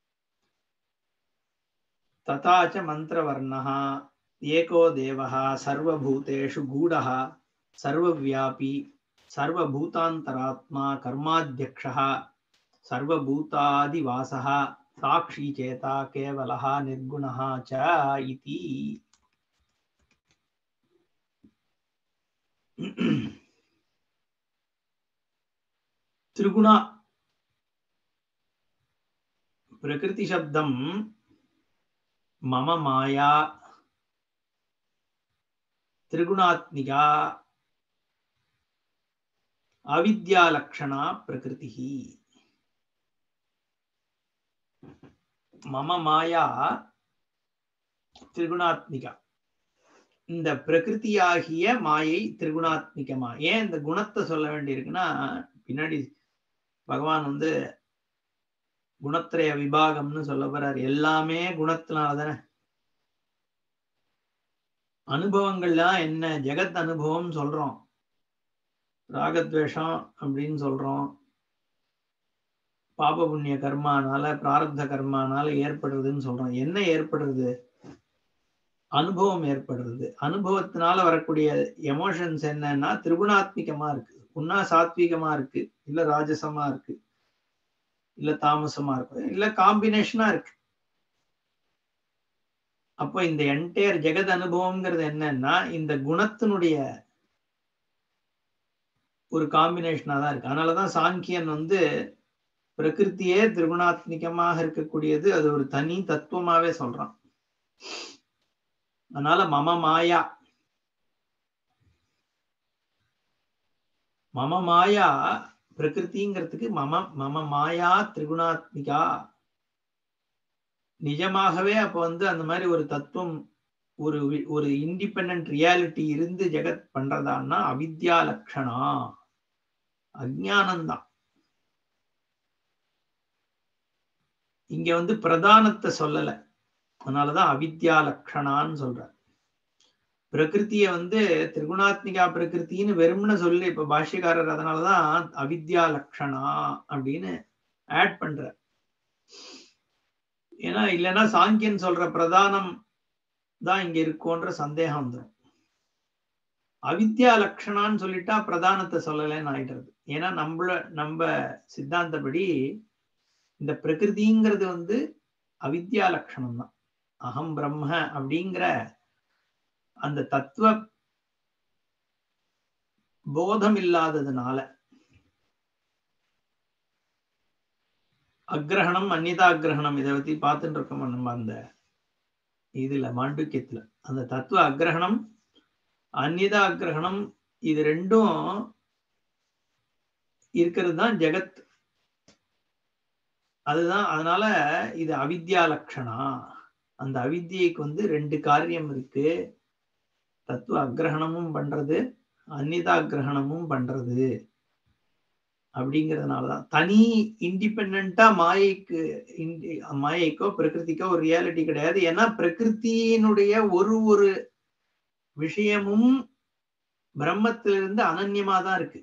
तथा च मन्त्रवर्णः एको देवः सर्वभूतेषु गूढः सर्वव्यापी सर्वभूतान्तरात्मा कर्माध्यक्षः सर्वभूतादिवासः साक्षी चेता केवलः निर्गुणः च इति त्रिगुण प्रकृतिशब्दं मम माया त्रिगुणात्मिका अविद्यालक्षणा प्रकृतिः மம மாயா திரிகுணாத்மிகா இந்த பிரகிருதியாகிய மாயை திரிகுணாத்மிகமா ஏன் இந்த குணத்தை சொல்ல வேண்டியிருக்குன்னா பின்னாடி பகவான் வந்து குணத்திரய விபாகம்னு சொல்ல போறார் எல்லாமே குணத்தினால தானே அனுபவங்கள்லாம் என்ன ஜெகத் அனுபவம் சொல்றோம் ராகத்வேஷம் அப்படின்னு சொல்றோம் பாப புண்ணிய கர்மானால பிராரப்த கர்மானால ஏற்படுறதுன்னு சொல்றோம் என்ன ஏற்படுறது அனுபவம் ஏற்படுறது அனுபவத்தினால வரக்கூடிய எமோஷன்ஸ் என்னன்னா திரிகுணாத்மிகமா இருக்கு ஒன்னா சாத்வீகமா இருக்கு இல்ல ராஜசமா இருக்கு இல்ல தாமசமா இருக்கு இல்ல காம்பினேஷனா இருக்கு அப்போ இந்த என்டையர் ஜெகத் அனுபவம்ங்கிறது என்னன்னா இந்த குணத்தினுடைய ஒரு காம்பினேஷனா தான் இருக்கு அதனாலதான் சாங்கியன் வந்து பிரகிருத்தியே திரிகுணாத்மிகமாக இருக்கக்கூடியது அது ஒரு தனி தத்துவமாவே சொல்றான் அதனால மம மாயா மம மாயா பிரகிருதிங்கிறதுக்கு மம மம மாயா திரிகுணாத்மிகா நிஜமாகவே அப்ப வந்து அந்த மாதிரி ஒரு தத்துவம் ஒரு வி- ஒரு இண்டிபெண்ட் ரியாலிட்டி இருந்து ஜெகத் பண்றதான்னா அவித்யா லக்ஷணா அஜானம்தான் இங்க வந்து பிரதானத்தை சொல்லல அதனாலதான் அவித்யா லக்ஷணான்னு சொல்ற பிரகிருத்திய வந்து திரிகுணாத்மிகா பிரகிருத்தின்னு வெறும்னு சொல்லி இப்ப பாஷ்யக்காரர் அதனாலதான் அவித்யா லக்ஷணா அப்படின்னு ஆட் பண்ற ஏன்னா இல்லைன்னா சாங்கியன் சொல்ற பிரதானம் தான் இங்க இருக்கோன்ற சந்தேகம் வந்துடும் அவித்யா லக்ஷணான்னு சொல்லிட்டா பிரதானத்தை சொல்லலைன்னு ஆயிடுறது ஏன்னா நம்மள நம்ம சித்தாந்தப்படி இந்த பிரகிருதிங்கிறது வந்து அவித்யா லட்சணம் தான் அகம் பிரம்ம அப்படிங்கிற அந்த தத்துவ போதம் இல்லாததுனால அக்ரஹணம் அந்நிதா அக்ரஹணம் இதை பத்தி பார்த்துட்டு இருக்கோம் நம்ம அந்த இதுல மாண்டூக்கியத்துல அந்த தத்துவ அக்கிரகணம் அந்நிதா அக்கிரகணம் இது ரெண்டும் இருக்கிறது தான் ஜெகத் அதுதான் அதனால இது அவித்யா லட்சணா அந்த அவித்தியைக்கு வந்து ரெண்டு காரியம் இருக்கு தத்துவ அக்கிரகணமும் பண்றது அந்நிதா கிரகணமும் பண்றது அப்படிங்கிறதுனாலதான் தனி இண்டிபெண்டா மாயைக்கு மாயைக்கோ பிரகிருதிக்கோ ஒரு ரியாலிட்டி கிடையாது ஏன்னா பிரகிருத்தியினுடைய ஒரு ஒரு விஷயமும் பிரம்மத்திலிருந்து அனன்யமா தான் இருக்கு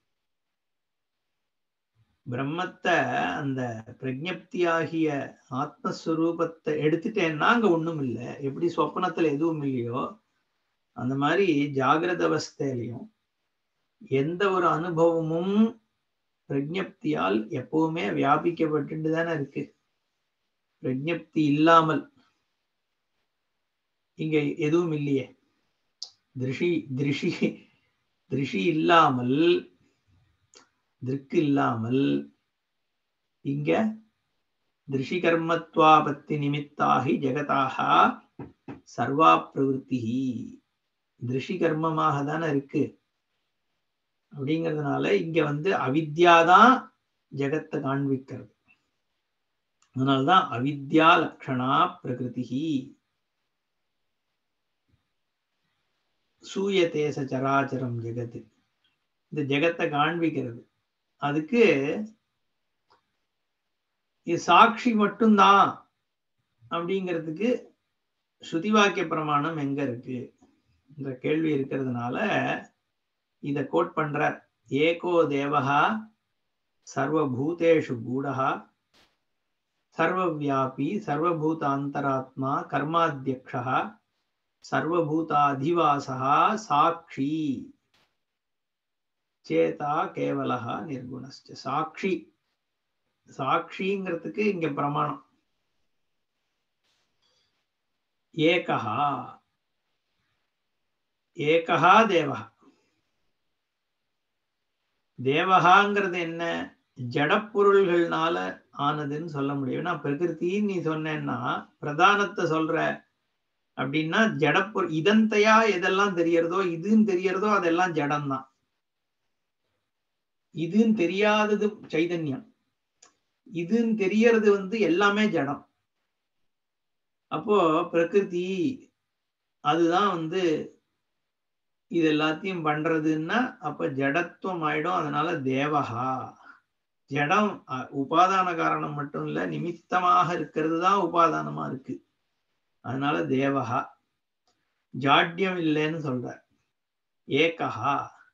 பிரம்மத்தை அந்த பிரஜப்தி ஆகிய ஆத்மஸ்வரூபத்தை எடுத்துட்டேன்னா அங்க ஒண்ணும் இல்லை எப்படி சொப்பனத்துல எதுவும் இல்லையோ அந்த மாதிரி ஜாகிரத அவஸ்தையிலையும் எந்த ஒரு அனுபவமும் பிரஜப்தியால் எப்பவுமே வியாபிக்கப்பட்டு தானே இருக்கு பிரஜப்தி இல்லாமல் இங்க எதுவும் இல்லையே திருஷி திருஷி திருஷி இல்லாமல் திருக்கு இல்லாமல் இங்க திருஷி கர்மத்வாபத்தி நிமித்தாகி ஜெகதாக சர்வா பிரவருத்தி திருஷி கர்மமாக தானே இருக்கு அப்படிங்கிறதுனால இங்க வந்து அவித்யாதான் ஜெகத்தை காண்பிக்கிறது அதனால்தான் அவித்யா லக்ஷணா பிரகிருதி சூயதே சராச்சரம் ஜெகத்து இந்த ஜெகத்தை காண்பிக்கிறது அதுக்கு இது சாட்சி மட்டும்தான் அப்படிங்கிறதுக்கு ஸ்ருதி வாக்கிய பிரமாணம் எங்க இருக்கு என்ற கேள்வி இருக்கிறதுனால இத கோட் பண்றார் ஏகோ தேவகா சர்வபூதேஷு கூடஹா சர்வவியாபி சர்வபூதாந்தராத்மா கர்மாத்தியக்ஷா சர்வபூதாதிவாசா சாட்சி சேதா கேவலஹா நிர்குணஸ்ட சாட்சி சாட்சிங்கிறதுக்கு இங்க பிரமாணம் ஏகஹா ஏகஹா தேவஹா தேவகாங்கிறது என்ன ஜடப்பொருள்கள்னால ஆனதுன்னு சொல்ல முடியும் ஏன்னா பிரகிருத்தின்னு நீ சொன்னேன்னா பிரதானத்தை சொல்ற அப்படின்னா ஜடப்பொருள் இதந்தையா எதெல்லாம் தெரியறதோ இதுன்னு தெரியறதோ அதெல்லாம் ஜடம்தான் இதுன்னு தெரியாதது சைதன்யம் இதுன்னு தெரியறது வந்து எல்லாமே ஜடம் அப்போ பிரகிருதி அதுதான் வந்து இது எல்லாத்தையும் பண்றதுன்னா அப்ப ஜடத்துவம் ஆயிடும் அதனால தேவகா ஜடம் உபாதான காரணம் மட்டும் இல்ல நிமித்தமாக இருக்கிறது தான் உபாதானமா இருக்கு அதனால தேவகா ஜாட்யம் இல்லைன்னு சொல்ற ஏகஹா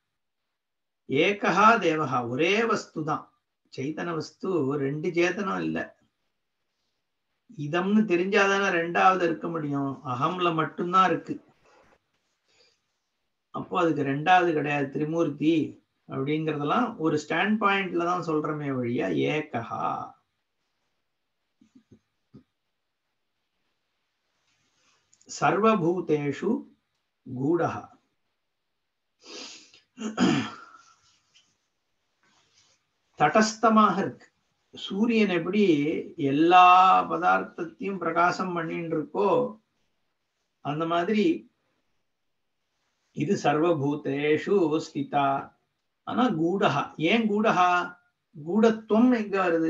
ஏகஹா தேவகா ஒரே வஸ்து தான் சைத்தன வஸ்து ரெண்டு சேத்தனம் இல்லை இதம்னு தெரிஞ்சாதானே ரெண்டாவது இருக்க முடியும் அகம்ல மட்டும்தான் இருக்கு அப்போ அதுக்கு ரெண்டாவது கிடையாது திரிமூர்த்தி அப்படிங்கறதெல்லாம் ஒரு ஸ்டாண்ட் பாயிண்ட்ல தான் சொல்றமே வழியா ஏகஹா சர்வபூதேஷு கூடஹா தடஸ்தமாக இருக்கு சூரியன் எப்படி எல்லா பதார்த்தத்தையும் பிரகாசம் பண்ணிட்டு இருக்கோ அந்த மாதிரி இது சர்வபூதேஷு ஸ்திதா ஆனா கூடஹா ஏன் கூடஹா கூடத்துவம் எங்க வருது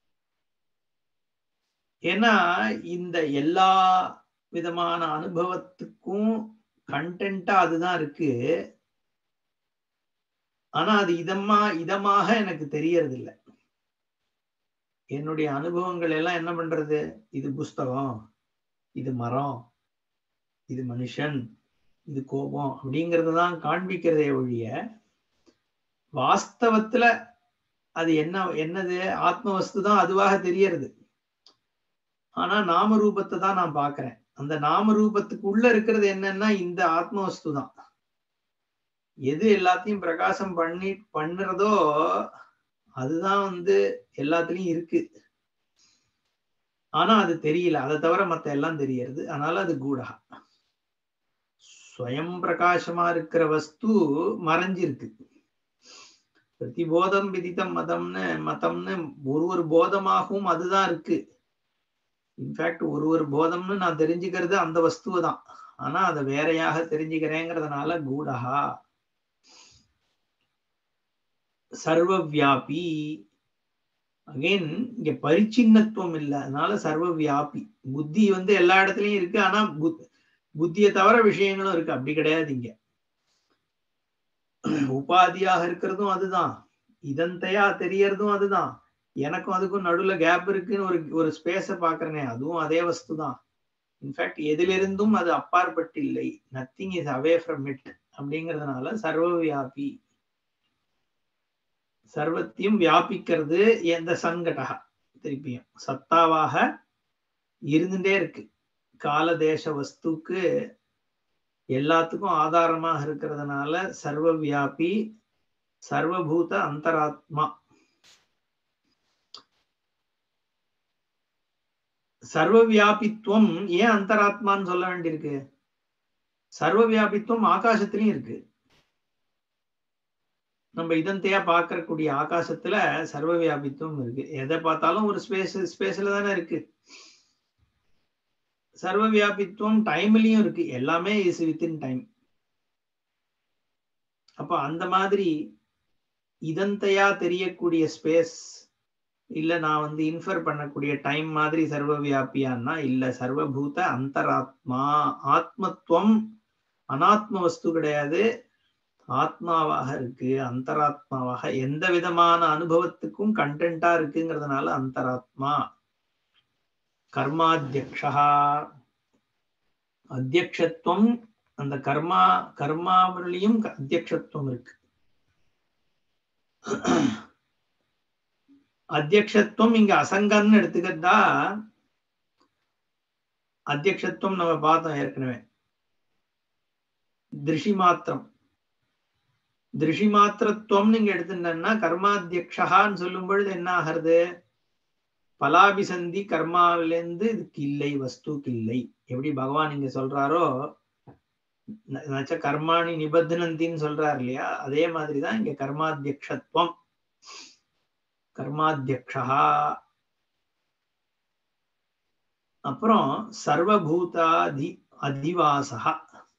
ஏன்னா இந்த எல்லா விதமான அனுபவத்துக்கும் கண்டென்ட்டா அதுதான் இருக்கு ஆனா அது இதமா இதமாக எனக்கு தெரியறது இல்லை என்னுடைய அனுபவங்கள் எல்லாம் என்ன பண்றது இது புஸ்தகம் இது மரம் இது மனுஷன் இது கோபம் அப்படிங்கறது தான் காண்பிக்கிறதே ஒழிய வாஸ்தவத்துல அது என்ன என்னது ஆத்ம வஸ்து தான் அதுவாக தெரியறது ஆனா நாம ரூபத்தை தான் நான் பாக்குறேன் அந்த நாம ரூபத்துக்கு உள்ள இருக்கிறது என்னன்னா இந்த ஆத்ம வஸ்து தான் எது எல்லாத்தையும் பிரகாசம் பண்ணி பண்ணுறதோ அதுதான் வந்து எல்லாத்துலயும் இருக்கு ஆனா அது தெரியல அதை தவிர மத்த எல்லாம் தெரியறது அதனால அது கூடா ஸ்வயம் பிரகாசமா இருக்கிற வஸ்து மறைஞ்சிருக்கு பிரதிபோதம் விதித்தம் மதம்னு மதம்னு ஒரு ஒரு போதமாகவும் அதுதான் இருக்கு இன்ஃபேக்ட் ஒரு ஒரு போதம்னு நான் தெரிஞ்சுக்கிறது அந்த வஸ்துவை தான் ஆனா அதை வேறையாக தெரிஞ்சுக்கிறேங்கிறதுனால கூடஹா சர்வ வியாபி அகைன் இங்க பரிச்சின்னத்துவம் இல்லை அதனால சர்வ வியாபி புத்தி வந்து எல்லா இடத்துலயும் இருக்கு ஆனா புத்தியை தவிர விஷயங்களும் இருக்கு அப்படி கிடையாது இங்க உபாதியாக இருக்கிறதும் அதுதான் இதந்தையா தெரியறதும் அதுதான் எனக்கும் அதுக்கும் நடுவுல கேப் இருக்குன்னு ஒரு ஒரு ஸ்பேஸ பாக்குறேனே அதுவும் அதே வஸ்து தான் இன்ஃபேக்ட் எதிலிருந்தும் அது அப்பாற்பட்டு இல்லை nothing is away from it அப்படிங்கிறதுனால சர்வ வியாபி சர்வத்தையும் வியாபிக்கிறது எந்த சங்கடகா திருப்பியும் சத்தாவாக இருந்துட்டே இருக்கு கால தேச வஸ்துக்கு எல்லாத்துக்கும் ஆதாரமாக இருக்கிறதுனால சர்வ வியாபி சர்வபூத அந்தராத்மா சர்வ வியாபித்துவம் ஏன் அந்தராத்மான்னு சொல்ல வேண்டியிருக்கு சர்வ வியாபித்துவம் ஆகாசத்திலையும் இருக்கு நம்ம இதந்தையா பார்க்கக்கூடிய ஆகாசத்துல சர்வ வியாபித்துவம் இருக்கு எதை பார்த்தாலும் ஒரு ஸ்பேஸ் ஸ்பேஸ்ல தானே இருக்கு சர்வ வியாபித்துவம் டைம்லயும் இருக்கு எல்லாமே இஸ் வித்தின் டைம் அப்ப அந்த மாதிரி இதந்தையா தெரியக்கூடிய ஸ்பேஸ் இல்ல நான் வந்து இன்ஃபர் பண்ணக்கூடிய டைம் மாதிரி சர்வ வியாபியான்னா இல்ல சர்வபூத அந்தராத்மா ஆத்மத்துவம் அனாத்ம வஸ்து கிடையாது ஆத்மாவாக இருக்கு அந்தராத்மாவாக எந்த விதமான அனுபவத்துக்கும் கண்டென்ட்டா இருக்குங்கிறதுனால அந்தராத்மா கர்மாத்தியக்ஷா அத்தியக்ஷத்துவம் அந்த கர்மா கர்மாவிலையும் அத்தியக்ஷத்துவம் இருக்கு அத்தியக்ஷத்துவம் இங்க அசங்கம்னு எடுத்துக்கிட்டா அத்தியக்ஷத்துவம் நம்ம பார்த்தோம் ஏற்கனவே திருஷி மாத்திரம் திருஷி மாத்திரத்துவம் நீங்க எடுத்துட்டா கர்மாத்தியக்ஷான்னு சொல்லும் பொழுது என்ன ஆகிறது பலாபிசந்தி கர்மாவிலேருந்து இதுக்கு இல்லை வஸ்துக்கு இல்லை எப்படி பகவான் இங்க சொல்றாரோ நச்ச கர்மாணி நிபந்தனந்தின்னு சொல்றாரு இல்லையா அதே மாதிரிதான் இங்க கர்மாத்தியக்ஷத்துவம் கர்மாத்தியக்ஷா அப்புறம் சர்வபூதாதி அதிவாசா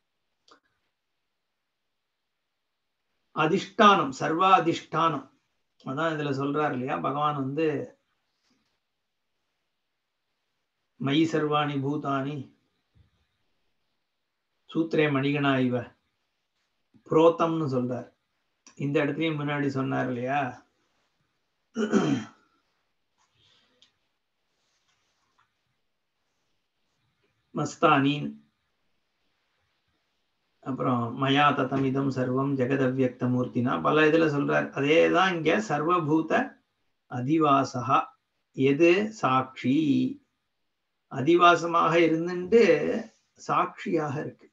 அதிஷ்டானம் சர்வாதிஷ்டானம் அதான் இதுல சொல்றாரு இல்லையா பகவான் வந்து மயி சர்வாணி பூதானி சூத்திரே மணிகனா இவ புரோத்தம்னு சொல்றார் இந்த இடத்துலயும் முன்னாடி சொன்னார் இல்லையா மஸ்தானீன் அப்புறம் மயா ததமிதம் சர்வம் ஜெகதவ்யக்த மூர்த்தினா பல இதுல சொல்றார் அதேதான் இங்க சர்வபூத அதிவாசகா எது சாட்சி அதிவாசமாக இருந்துட்டு சாட்சியாக இருக்கு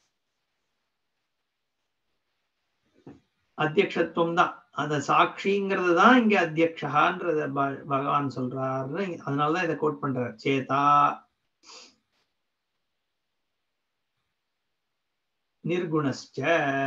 அத்தியக்ஷத்துவம் தான் அந்த சாட்சிங்கிறது தான் இங்க அத்தியக்ஷான்றத பகவான் சொல்றாரு அதனாலதான் இதை கோட் பண்றார் சேதா நிர்குணஸ்ச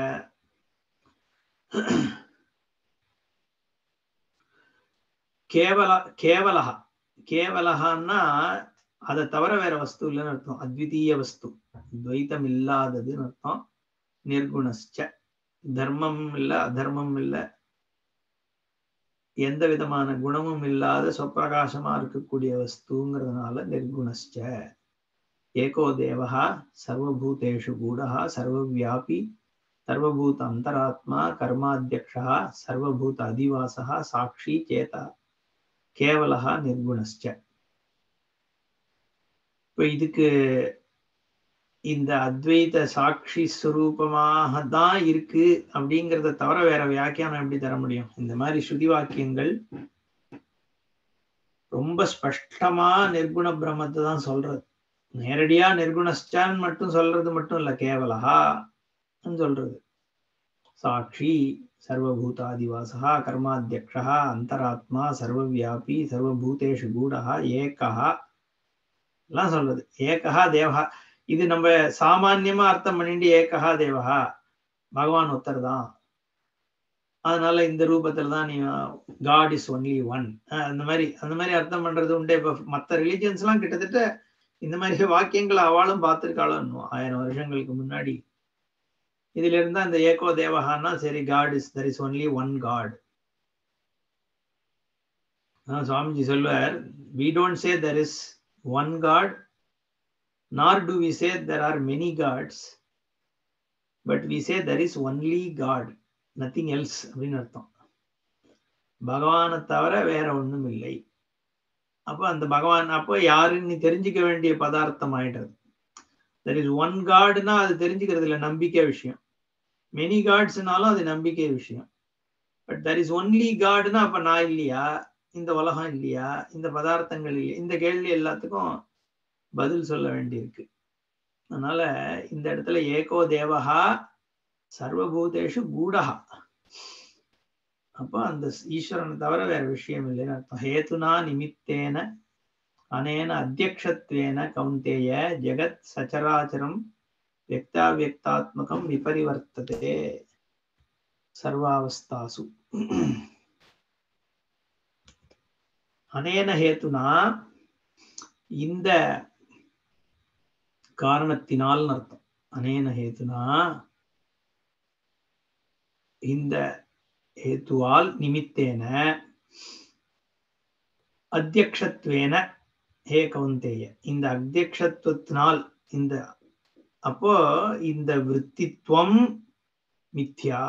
கேவல கேவலஹா கேவலஹான்னா அதை தவிர வேற வஸ்து இல்லைன்னு அர்த்தம் அத்விதீய வஸ்து துவைத்தம் இல்லாததுன்னு அர்த்தம் நிர்குணஸ்ச தர்மம் இல்ல அதர்மம் இல்ல எந்த விதமான குணமும் இல்லாத சொப்பிரகாசமா இருக்கக்கூடிய வஸ்துங்கிறதுனால நிர்குணஸ்ச ஏகோ தேவா சர்வபூதேஷு கூடா சர்வவியாபி சர்வபூத அந்தராத்மா கர்மாத்தியக்ஷா சர்வபூத அதிவாசா சாட்சி சேதா கேவலா நிர்குணஸ்ச இப்ப இதுக்கு இந்த அத்வைத சாட்சி ஸ்வரூபமாக தான் இருக்கு அப்படிங்கிறத தவிர வேற வியாக்கியானம் எப்படி தர முடியும் இந்த மாதிரி ஸ்ருதி வாக்கியங்கள் ரொம்ப ஸ்பஷ்டமா நிர்குண பிரம்மத்தை தான் சொல்றது நேரடியா நிர்குணஸ்டான் மட்டும் சொல்றது மட்டும் இல்ல கேவலா சொல்றது சாட்சி சர்வபூதாதிவாசா கர்மாத்தியக்ஷா அந்தராத்மா சர்வவியாபி சர்வபூதேஷு கூடா ஏகா எல்லாம் சொல்றது ஏகா தேவா இது நம்ம சாமான்யமா அர்த்தம் பண்ணிட்டு ஏகா தேவா பகவான் ஒருத்தர் தான் அதனால இந்த ரூபத்துல தான் நீ காட் இஸ் ஒன்லி ஒன் அந்த மாதிரி அந்த மாதிரி அர்த்தம் பண்றது உண்டு இப்ப மற்ற ரிலீஜியன்ஸ் எல்லாம் கிட்டத்தட்ட இந்த மாதிரி வாக்கியங்களை அவளும் பார்த்திருக்காளும் ஆயிரம் வருஷங்களுக்கு முன்னாடி இதுல இருந்தா இந்த ஏகோ தேவகான்னா சரி god is there is only one god சுவாமிஜி சொல்வார் we don't say there is one god nor do we say there are many gods but we say there is only god nothing else அப்படின்னு அர்த்தம் பகவானை தவிர வேற ஒண்ணும் இல்லை அப்போ அந்த பகவான் அப்போ யாருன்னு தெரிஞ்சுக்க வேண்டிய பதார்த்தம் ஆயிடுறது தெர் இஸ் ஒன் காடுனா அது தெரிஞ்சுக்கிறது இல்லை நம்பிக்கை விஷயம் மெனி காட்ஸ்னாலும் அது நம்பிக்கை விஷயம் பட் தர் இஸ் ஒன்லி காடுனா அப்ப நான் இல்லையா இந்த உலகம் இல்லையா இந்த பதார்த்தங்கள் இல்லையா இந்த கேள்வி எல்லாத்துக்கும் பதில் சொல்ல வேண்டியிருக்கு அதனால இந்த இடத்துல ஏகோ தேவஹா சர்வபூதேஷு கூடஹா அப்போ அந்த ஈஸ்வரனை தவிர வேற விஷயம் இல்லைன்னு அர்த்தம் ஹேத்துனா நிமித்தேன அனேன அத்தியக்ஷத்வேன கௌந்தேய ஜெகத் சச்சராச்சரம் வியக்தாவியக்தாத்மகம் விபரிவர்த்ததே சர்வாவஸ்தாசு அனேன ஹேத்துனா இந்த காரணத்தினால் அர்த்தம் அனேன ஹேத்துனா இந்த ஹேத்துவால் நிமித்தேன அத்தியக்ஷத்வேன ஹே கவுந்தேய இந்த அத்தியக்ஷத்துவத்தினால் இந்த அப்போ இந்த விற்த்தித்துவம் மித்யா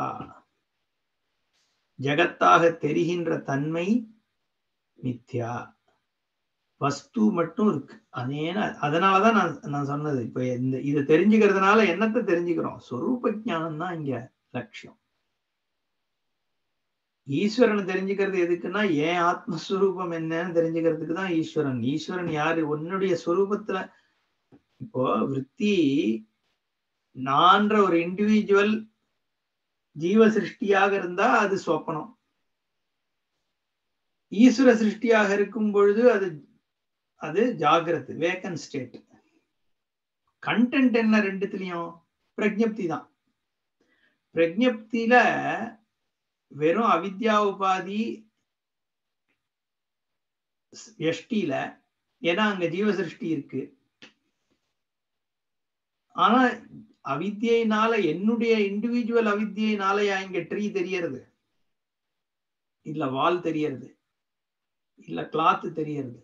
ஜகத்தாக தெரிகின்ற தன்மை மித்யா வஸ்து மட்டும் இருக்கு அதேன அதனாலதான் நான் நான் சொன்னது இப்ப இந்த இதை தெரிஞ்சுக்கிறதுனால என்னத்தை தெரிஞ்சுக்கிறோம் சொரூப ஜானம் தான் இங்க லட்சியம் ஈஸ்வரனை தெரிஞ்சுக்கிறது எதுக்குன்னா ஏன் ஆத்மஸ்வரூபம் என்னன்னு தெரிஞ்சுக்கிறதுக்கு தான் ஈஸ்வரன் ஈஸ்வரன் யாரு உன்னுடைய ஸ்வரூபத்துல இப்போ விற்பி நான்ற ஒரு இண்டிவிஜுவல் ஜீவ சிருஷ்டியாக இருந்தா அது சொப்பனம் ஈஸ்வர சிருஷ்டியாக இருக்கும் பொழுது அது அது ஜாகிரது வேக்கன் ஸ்டேட் கண்டென்ட் என்ன ரெண்டுத்துலயும் பிரஜப்தி தான் பிரஜப்தியில வெறும் அவித்யா உபாதி எஷ்டியில ஏன்னா அங்க ஜீவ சிருஷ்டி இருக்கு ஆனா அவித்தியினால என்னுடைய இண்டிவிஜுவல் அவித்தியினாலயா இங்க ட்ரீ தெரியறது இல்ல வால் தெரியறது இல்ல கிளாத் தெரியறது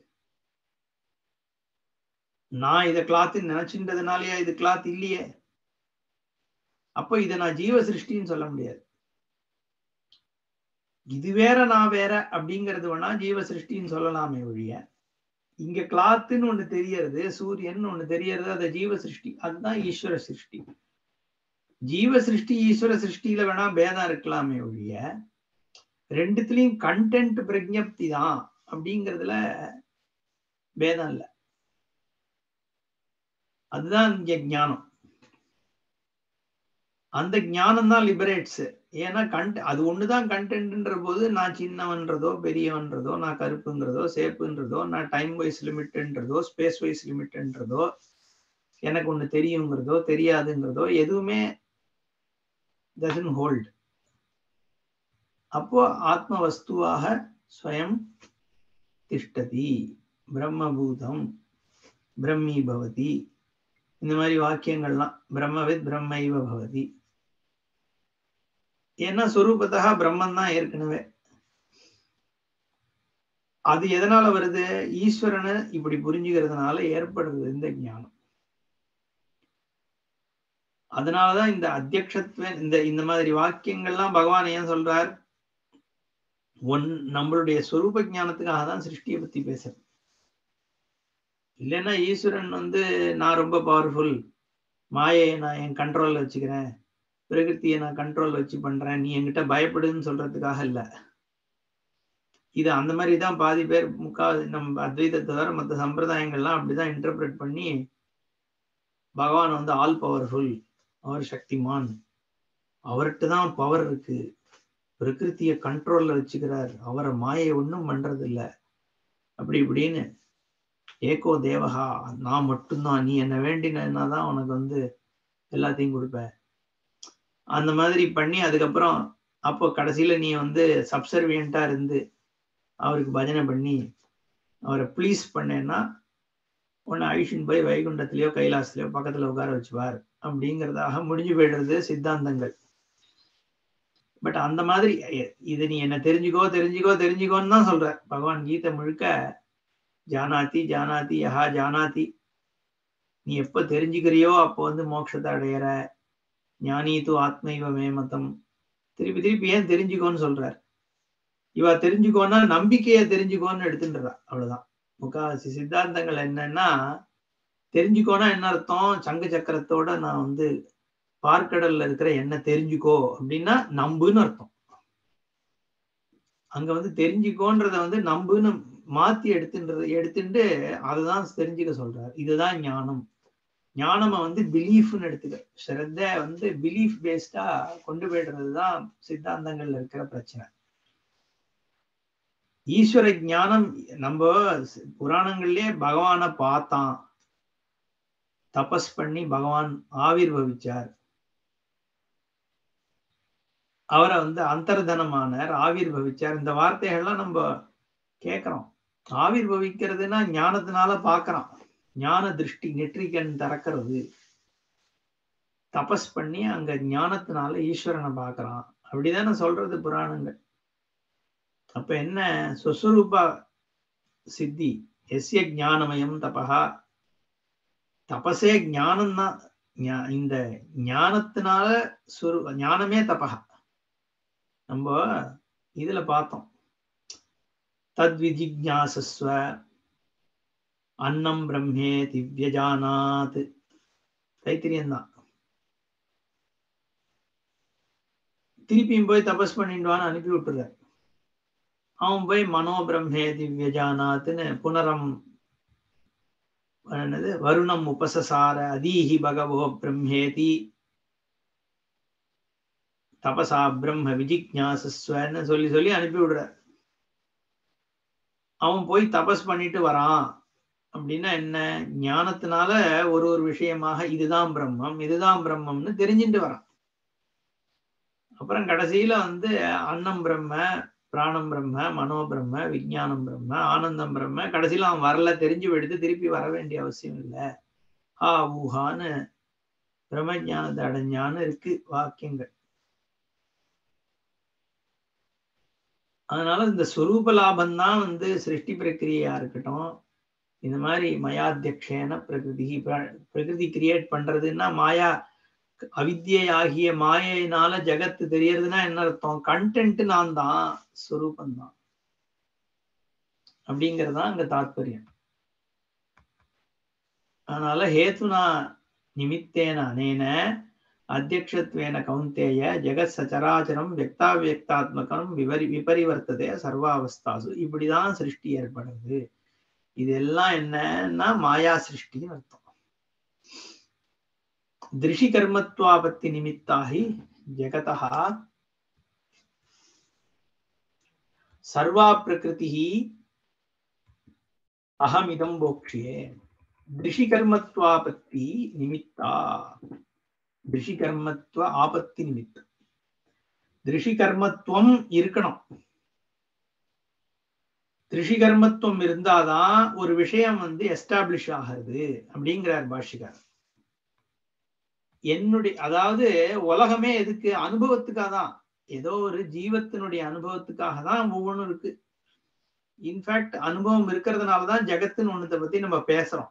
நான் இத கிளாத் நினைச்சுன்றதுனாலயா இது கிளாத் இல்லையே அப்ப இத நான் ஜீவ சிருஷ்டின்னு சொல்ல முடியாது இது வேற நான் வேற அப்படிங்கிறது வேணா ஜீவ சிருஷ்டின்னு சொல்லலாமே ஒழிய இங்க கிளாத்துன்னு ஒண்ணு தெரியறது சூரியன் ஒண்ணு தெரியறது அது ஜீவ சிருஷ்டி அதுதான் ஈஸ்வர சிருஷ்டி ஜீவ சிருஷ்டி ஈஸ்வர சிருஷ்டியில வேணா பேதம் இருக்கலாமே ஒழிய ரெண்டுத்துலயும் கண்டென்ட் பிரஜப்தி தான் அப்படிங்கிறதுல பேதம் இல்லை அதுதான் இங்க ஞானம் அந்த ஞானம் தான் லிபரேட்ஸ் ஏன்னா கண்ட் அது ஒண்ணுதான் கண்டென்ட்ன்ற போது நான் சின்னவன்றதோ பெரியவன்றதோ நான் கருப்புங்கிறதோ சேப்புன்றதோ நான் டைம் வைஸ் லிமிட்ன்றதோ ஸ்பேஸ் வைஸ் லிமிட்ன்றதோ எனக்கு ஒண்ணு தெரியுங்கிறதோ தெரியாதுங்கிறதோ எதுவுமே டசன் ஹோல்ட் அப்போ ஆத்ம வஸ்துவாக ஸ்வயம் திஷ்டதி பிரம்மபூதம் பிரம்மி பவதி இந்த மாதிரி வாக்கியங்கள்லாம் பிரம்மவித் பிரம்மைவ பவதி ஏன்னா சொரூபத்தகா பிரம்மன் தான் ஏற்கனவே அது எதனால வருது ஈஸ்வரனை இப்படி புரிஞ்சுக்கிறதுனால ஏற்படுறது இந்த ஞானம் அதனாலதான் இந்த அத்தியக்ஷத்துவ இந்த இந்த மாதிரி வாக்கியங்கள்லாம் பகவான் ஏன் சொல்றார் ஒன் நம்மளுடைய சொரூப ஞானத்துக்காக தான் சிருஷ்டியை பத்தி பேசுறது இல்லைன்னா ஈஸ்வரன் வந்து நான் ரொம்ப பவர்ஃபுல் மாயை நான் என் கண்ட்ரோல்ல வச்சுக்கிறேன் பிரகிருத்தியை நான் கண்ட்ரோல் வச்சு பண்றேன் நீ என்கிட்ட பயப்படுன்னு சொல்றதுக்காக இல்ல இது அந்த மாதிரி தான் பாதி பேர் முக்கால் நம்ம அத்வைதத்தை தவிர மற்ற சம்பிரதாயங்கள்லாம் அப்படிதான் இன்டர்பிரட் பண்ணி பகவான் வந்து ஆல் பவர்ஃபுல் அவர் சக்திமான் அவர்கிட்ட தான் பவர் இருக்கு பிரகிருத்திய கண்ட்ரோல்ல வச்சுக்கிறார் அவரை மாயை ஒன்றும் பண்றது இல்ல அப்படி இப்படின்னு ஏகோ தேவகா நான் மட்டும்தான் நீ என்ன வேண்டினா தான் உனக்கு வந்து எல்லாத்தையும் கொடுப்ப அந்த மாதிரி பண்ணி அதுக்கப்புறம் அப்போ கடைசியில நீ வந்து சப்சர்வியண்டா இருந்து அவருக்கு பஜனை பண்ணி அவரை ப்ளீஸ் பண்ணேன்னா உன்னை ஐஷின் போய் வைகுண்டத்திலயோ கைலாசத்திலயோ பக்கத்துல உட்கார வச்சுவார் அப்படிங்கிறதாக முடிஞ்சு போயிடுறது சித்தாந்தங்கள் பட் அந்த மாதிரி இது நீ என்ன தெரிஞ்சுக்கோ தெரிஞ்சுக்கோ தெரிஞ்சுக்கோன்னு தான் சொல்ற பகவான் கீதை முழுக்க ஜானாதி ஜானாதி யஹா ஜானாதி நீ எப்ப தெரிஞ்சுக்கிறியோ அப்போ வந்து மோட்சத்தை அடையிற ஞானி தூ ஆத்மைவ மேமத்தம் திருப்பி திருப்பி ஏன் தெரிஞ்சுக்கோன்னு சொல்றார் இவ தெரிஞ்சுக்கோன்னா நம்பிக்கையை தெரிஞ்சுக்கோன்னு எடுத்துன்றா அவ்வளவுதான் முக்காவாசி சித்தாந்தங்கள் என்னன்னா தெரிஞ்சுக்கோனா என்ன அர்த்தம் சங்கு சக்கரத்தோட நான் வந்து பார்க்கடல்ல இருக்கிற என்ன தெரிஞ்சுக்கோ அப்படின்னா நம்புன்னு அர்த்தம் அங்க வந்து தெரிஞ்சுக்கோன்றத வந்து நம்புன்னு மாத்தி எடுத்துன்றது எடுத்துட்டு அதுதான் தெரிஞ்சுக்க சொல்றாரு இதுதான் ஞானம் ஞானம வந்து பிலீஃப்னு எடுத்துக்க ஸ்ரத்த வந்து பிலீஃப் பேஸ்டா கொண்டு போயிடுறது தான் சித்தாந்தங்கள்ல இருக்கிற பிரச்சனை ஈஸ்வர ஞானம் நம்ம புராணங்கள்லயே பகவானை பார்த்தான் தபஸ் பண்ணி பகவான் ஆவிர்வவிச்சார் அவரை வந்து அந்தர்தனமானார் ஆவிர்வவிச்சார் இந்த வார்த்தைகள்லாம் நம்ம கேட்கிறோம் ஆவிர்வவிக்கிறதுனா ஞானத்தினால பார்க்கறான் ஞான திருஷ்டி நெற்றிக்கண் திறக்கிறது தபஸ் பண்ணி அங்க ஞானத்தினால ஈஸ்வரனை பார்க்கறான் அப்படிதானே சொல்றது புராணங்கள் அப்ப என்ன சுஸ்வரூப சித்தி எஸ்ய ஞானமயம் தபகா தபசே ஞானம் தான் இந்த ஞானத்தினால சுரு ஞானமே தபகா நம்ம இதுல பார்த்தோம் தத்விஜிஜாசஸ்வ அன்னம் பிரம்மே திவ்யஜானாத் தைத்திரியம் தான் திருப்பியும் போய் தபஸ் பண்ணிடுவான்னு அனுப்பி விட்டுறார் அவன் போய் மனோ பிரம்மே திவ்யஜானாத்னு புனரம் என்னது வருணம் உபசசார அதீஹி பகவோ பிரம்மேதி தபசா பிரம்ம விஜிக்ஞாசஸ்வன்னு சொல்லி சொல்லி அனுப்பி விடுறார் அவன் போய் தபஸ் பண்ணிட்டு வரான் அப்படின்னா என்ன ஞானத்தினால ஒரு ஒரு விஷயமாக இதுதான் பிரம்மம் இதுதான் பிரம்மம்னு தெரிஞ்சுட்டு வரான் அப்புறம் கடைசியில வந்து அன்னம் பிரம்ம பிராணம் பிரம்ம மனோ பிரம்ம விஜயானம் பிரம்ம ஆனந்தம் பிரம்ம கடைசியில அவன் வரல தெரிஞ்சு எடுத்து திருப்பி வர வேண்டிய அவசியம் இல்லை ஆ ஊஹான்னு பிரம்ம ஞானத்தை அடைஞ்சான்னு இருக்கு வாக்கியங்கள் அதனால இந்த ஸ்வரூப லாபம் தான் வந்து சிருஷ்டி பிரக்கிரியா இருக்கட்டும் இந்த மாதிரி மயாத்தியக்ஷேன பிரகிருதி பிரகிருதி கிரியேட் பண்றதுன்னா மாயா அவித்யை ஆகிய மாயினால ஜகத்து தெரியறதுன்னா என்ன அர்த்தம் கண்டென்ட் நான் தான் ஸ்வரூபம் தான் அப்படிங்கறதுதான் அங்க தாத்பரியம் அதனால ஹேத்துனா நிமித்தேன அனேன அத்தியக்ஷத்வேன கௌந்தேய ஜெகத் சச்சராச்சரம் வியக்தாவியக்தாத்மகம் விபரி விபரிவர்த்ததே சர்வாவஸ்தாசு இப்படிதான் சிருஷ்டி ஏற்படுது இதெல்லாம் என்னன்னா மாயா சிருஷ்டின்னு அர்த்தம் திருஷி கர்மத்வாபத்தி நிமித்தாகி ஜெகதா சர்வா பிரகிருதி அகமிதம் போக்ஷியே திருஷி கர்மத்வாபத்தி நிமித்தா திருஷி கர்மத்துவ ஆபத்தி நிமித்தம் திருஷி கர்மத்துவம் இருக்கணும் திருஷி கர்மத்துவம் இருந்தாதான் ஒரு விஷயம் வந்து எஸ்டாப்ளிஷ் ஆகிறது அப்படிங்கிறார் பாஷிகார் என்னுடைய அதாவது உலகமே எதுக்கு அனுபவத்துக்காக தான் ஏதோ ஒரு ஜீவத்தினுடைய அனுபவத்துக்காக தான் ஒவ்வொன்றும் இருக்கு இன்ஃபேக்ட் அனுபவம் இருக்கிறதுனாலதான் ஜெகத்துன்னு ஒண்ணுத்தை பத்தி நம்ம பேசுறோம்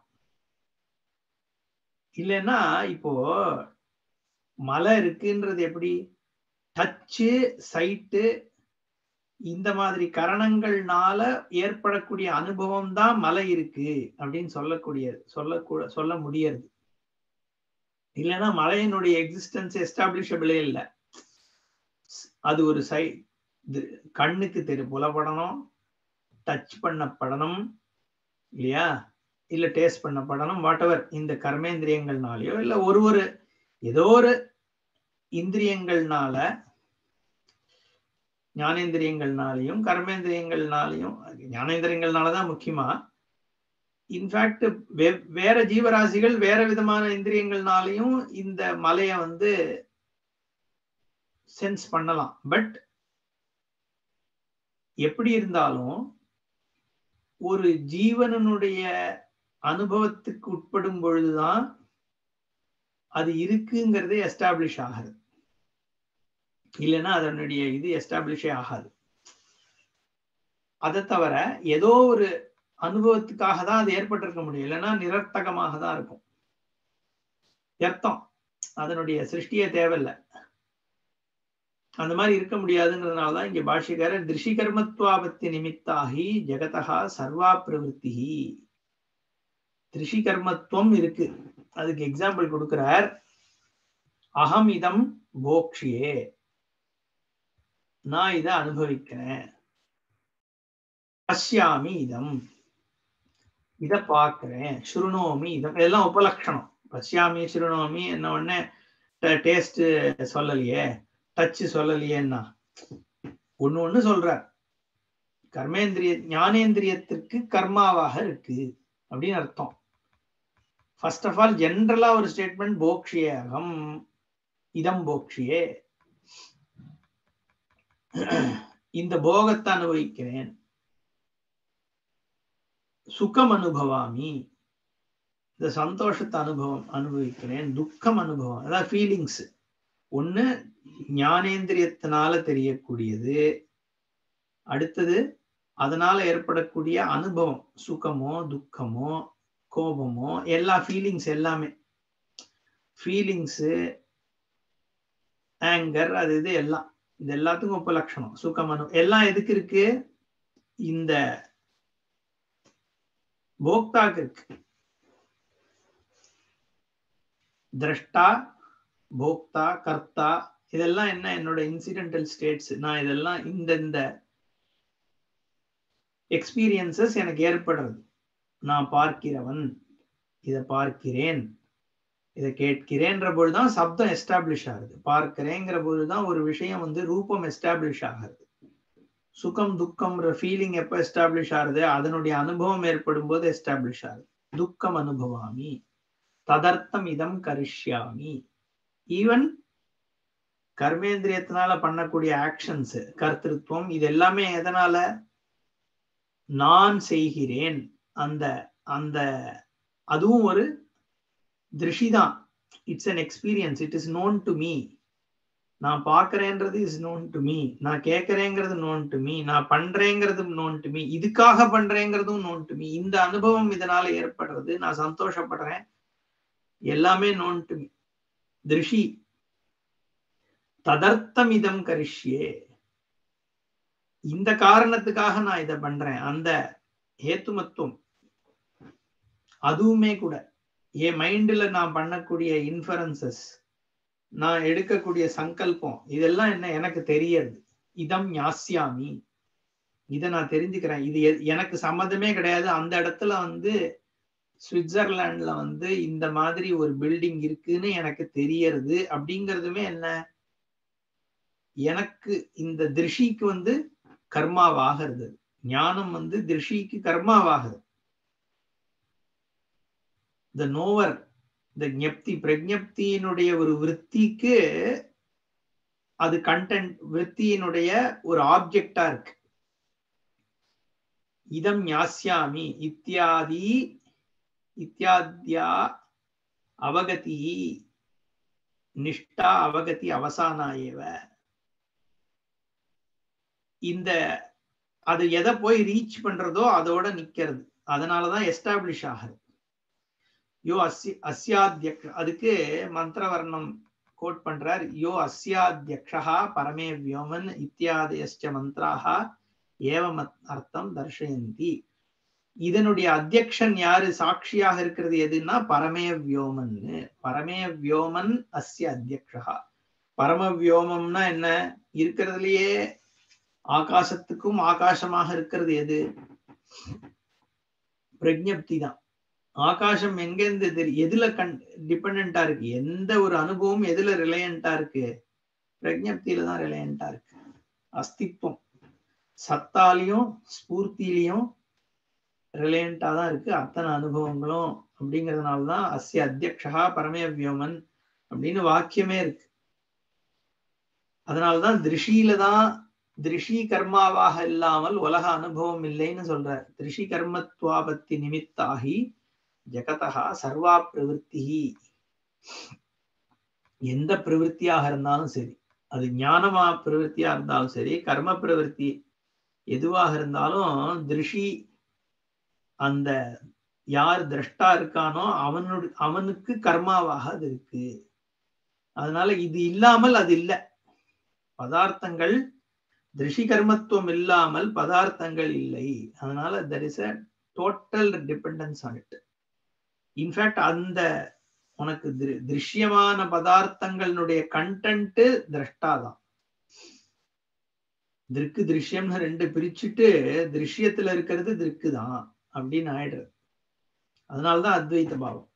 இல்லைன்னா இப்போ மலை இருக்குன்றது எப்படி டச்சு சைட்டு இந்த மாதிரி கரணங்கள்னால ஏற்படக்கூடிய அனுபவம் தான் மலை இருக்கு அப்படின்னு சொல்லக்கூடியது சொல்லக்கூட சொல்ல முடியாது இல்லைன்னா மலையினுடைய எக்ஸிஸ்டன்ஸ் எஸ்டாப்ளிஷபிளே இல்லை அது ஒரு சை கண்ணுக்கு தெரி புலப்படணும் டச் பண்ணப்படணும் இல்லையா இல்ல டேஸ்ட் பண்ணப்படணும் வாட் எவர் இந்த கர்மேந்திரியங்கள்னாலயோ இல்ல ஒரு ஒரு ஏதோ ஒரு இந்திரியங்கள்னால ஞானேந்திரியங்கள்னாலையும் கர்மேந்திரியங்கள்னாலையும் ஞானேந்திரியங்கள்னாலதான் முக்கியமா இன்ஃபேக்ட் வேற ஜீவராசிகள் வேற விதமான இந்திரியங்கள்னாலையும் இந்த மலையை வந்து சென்ஸ் பண்ணலாம் பட் எப்படி இருந்தாலும் ஒரு ஜீவனனுடைய அனுபவத்துக்கு உட்படும் பொழுதுதான் அது இருக்குங்கிறதே எஸ்டாப்ளிஷ் ஆகுது இல்லைன்னா அதனுடைய இது எஸ்டாப்ளிஷே ஆகாது அதை தவிர ஏதோ ஒரு அனுபவத்துக்காக தான் அது ஏற்பட்டிருக்க முடியும் இல்லைன்னா நிரர்த்தகமாக தான் இருக்கும் அர்த்தம் அதனுடைய சிருஷ்டியே தேவையில்லை அந்த மாதிரி இருக்க முடியாதுங்கிறதுனாலதான் இங்க பாஷ்யக்காரர் திருஷிகர்மத்வாபத்தி நிமித்தாகி ஜெகதா சர்வா பிரவருத்தி திருஷிகர்மத்துவம் இருக்கு அதுக்கு எக்ஸாம்பிள் கொடுக்கிறார் அகம் இதம் போக்ஷியே நான் இதை அனுபவிக்கிறேன் பஷ்யாமி இதம் இத பாக்குறேன் சுருணோமி இதம் இதெல்லாம் உபலட்சணம் பஷ்யாமி சுருணோமி என்ன உடனே டேஸ்ட் சொல்லலையே டச் சொல்லலையேன்னா ஒண்ணு ஒண்ணு சொல்ற கர்மேந்திரிய ஞானேந்திரியத்திற்கு கர்மாவாக இருக்கு அப்படின்னு அர்த்தம் ஃபர்ஸ்ட் ஆஃப் ஆல் ஜென்ரலா ஒரு ஸ்டேட்மெண்ட் போக்ஷியே அகம் இதம் போக்ஷியே இந்த போகத்தை அனுபவிக்கிறேன் சுகம் அனுபவாமி இந்த சந்தோஷத்தை அனுபவம் அனுபவிக்கிறேன் துக்கம் அனுபவம் அதாவது ஃபீலிங்ஸ் ஒண்ணு ஞானேந்திரியத்தினால தெரியக்கூடியது அடுத்தது அதனால ஏற்படக்கூடிய அனுபவம் சுகமோ துக்கமோ கோபமோ எல்லா ஃபீலிங்ஸ் எல்லாமே ஃபீலிங்ஸு ஆங்கர் அது இது எல்லாம் இது எல்லாத்துக்கும் உப்ப லட்சணம் சுகம் அனு எல்லாம் எதுக்கு இருக்கு இந்த போக்தாக்கு இருக்கு திரஷ்டா போக்தா கர்த்தா இதெல்லாம் என்ன என்னோட இன்சிடென்டல் ஸ்டேட்ஸ் நான் இதெல்லாம் இந்த இந்த எக்ஸ்பீரியன்சஸ் எனக்கு ஏற்படுறது நான் பார்க்கிறவன் இதை பார்க்கிறேன் இதை கேட்கிறேன்ற பொழுதுதான் சப்தம் எஸ்டாப்ளிஷ் ஆகுது பார்க்கிறேங்கிற பொழுதுதான் ஒரு விஷயம் வந்து ரூபம் எஸ்டாப்ளிஷ் ஆகுது சுகம் துக்கம்ன்ற ஃபீலிங் எப்ப எஸ்டாப்ளிஷ் ஆகுது அதனுடைய அனுபவம் ஏற்படும் போது எஸ்டாப்ளிஷ் ஆகுது துக்கம் அனுபவாமி ததர்த்தம் இதம் கரிஷ்யாமி ஈவன் கர்மேந்திரியத்தினால பண்ணக்கூடிய ஆக்ஷன்ஸ் கர்த்திருவம் இது எல்லாமே எதனால நான் செய்கிறேன் அந்த அந்த அதுவும் ஒரு திருஷிதான் it's an experience it is known to me நான் பார்க்கறேன்றது இஸ் நோன் டு மீ நான் கேட்கறேங்கிறது நோன் டு மீ நான் பண்றேங்கிறது நோன் டு மீ இதுக்காக பண்றேங்கிறதும் நோன் டு மீ இந்த அனுபவம் இதனால ஏற்படுறது நான் சந்தோஷப்படுறேன் எல்லாமே நோன் டு மீ திருஷி ததர்த்தம் இதம் கரிஷ்யே இந்த காரணத்துக்காக நான் இதை பண்றேன் அந்த ஹேத்துமத்துவம் அதுவுமே கூட என் மைண்ட்ல நான் பண்ணக்கூடிய இன்ஃபரன்சஸ் நான் எடுக்கக்கூடிய சங்கல்பம் இதெல்லாம் என்ன எனக்கு தெரியாது இதம் ஞாசியாமி இதை நான் தெரிஞ்சுக்கிறேன் இது எனக்கு சம்மதமே கிடையாது அந்த இடத்துல வந்து சுவிட்சர்லாண்ட்ல வந்து இந்த மாதிரி ஒரு பில்டிங் இருக்குன்னு எனக்கு தெரியறது அப்படிங்கிறதுமே என்ன எனக்கு இந்த திருஷிக்கு வந்து கர்மாவாகிறது ஞானம் வந்து திருஷிக்கு கர்மாவாகுது த நோவர் இந்த ஞப்தி பிரஜப்தியினுடைய ஒரு விற்த்திக்கு அது கண்டென்ட் விற்த்தியினுடைய ஒரு ஆப்ஜெக்டா இருக்கு இதம் ஞாசியாமி இத்தியாதி இத்தியாத்யா அவகதி நிஷ்டா அவகதி அவசானாயேவ இந்த அது எதை போய் ரீச் பண்றதோ அதோட நிக்கிறது அதனாலதான் எஸ்டாப்ளிஷ் ஆகுது யோ அஸ்ய அஸ்யாத்தியக் அதுக்கு மந்திரவர்ணம் கோட் பண்றார் யோ அஸ்யாத்தியக்ஷா பரமே வியோமன் இத்தியாதயஸ்ச மந்திராக ஏவம் அர்த்தம் தர்ஷயந்தி இதனுடைய அத்தியக்ஷன் யாரு சாட்சியாக இருக்கிறது எதுன்னா பரமே வியோமன் பரமே வியோமன் அஸ்ய அத்தியக்ஷா பரம வியோமம்னா என்ன இருக்கிறதுலயே ஆகாசத்துக்கும் ஆகாசமாக இருக்கிறது எது பிரஜப்தி தான் ஆகாசம் எங்கேருந்து தெரியும் எதுல கண் டிபெண்டா இருக்கு எந்த ஒரு அனுபவம் எதுல ரிலையண்டா இருக்கு பிரஜப்தியில தான் ரிலையண்டா இருக்கு அஸ்தித்வம் சத்தாலையும் ஸ்பூர்த்திலையும் ரிலையண்டா தான் இருக்கு அத்தனை அனுபவங்களும் அப்படிங்கிறதுனாலதான் அஸ்ய அத்தியக்ஷா பரமே வியோமன் அப்படின்னு வாக்கியமே இருக்கு அதனாலதான் திருஷியில தான் திருஷி கர்மாவாக இல்லாமல் உலக அனுபவம் இல்லைன்னு சொல்றார் திருஷி கர்மத்வாபத்தி நிமித்தாகி ஜெகதா சர்வா பிரவருத்தி எந்த பிரவருத்தியாக இருந்தாலும் சரி அது ஞானமா பிரவருத்தியா இருந்தாலும் சரி கர்ம பிரவருத்தி எதுவாக இருந்தாலும் திருஷி அந்த யார் திரஷ்டா இருக்கானோ அவனோட அவனுக்கு கர்மாவாக அது இருக்கு அதனால இது இல்லாமல் அது இல்லை பதார்த்தங்கள் திருஷி கர்மத்துவம் இல்லாமல் பதார்த்தங்கள் இல்லை அதனால there is a total dependence on it in fact அந்த உனக்கு திருஷ்யமான பதார்த்தங்களுடைய கண்டென்ட் திரஷ்டாதான் திருக்கு திருஷ்யம்னு ரெண்டு பிரிச்சுட்டு திருஷ்யத்துல இருக்கிறது திருக்கு தான் அப்படின்னு ஆயிடுறது அதனால்தான் அத்வைத பாவம்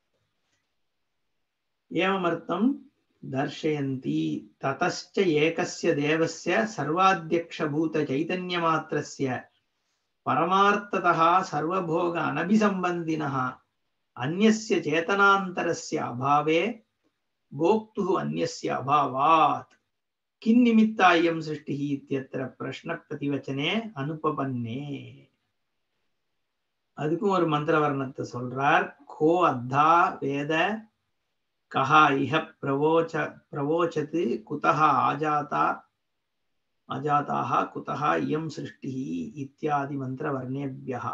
ஏவமர்த்தம் தர்ஷயந்தி ததச்ச ஏகஸ்ய தேவஸ்ய சர்வாத்தியக்ஷபூத சைதன்யமாத்திரஸ்ய பரமார்த்ததா சர்வபோக அனபிசம்பந்தினः அந்நியஸ்ய சேதனாந்தரஸ்ய அபாவே போக்துः அந்நியஸ்ய அபாவாத் கிந்நிமித்தா இயம் சிருஷ்டிः இत्यत्र பிரஷ்ன பிரதிவச்சனே அனுபபன்னே அதுக்கும் ஒரு மந்திரவர்ணத்தை சொல்றார் கோ அத்தா வேத கஹா இஹ பிரவோச்ச பிரவோச்சது குதஹ ஆஜாதா அஜாதாக குதஹ இயம் சிருஷ்டி இத்தியாதி மந்திரவர்ணேபியः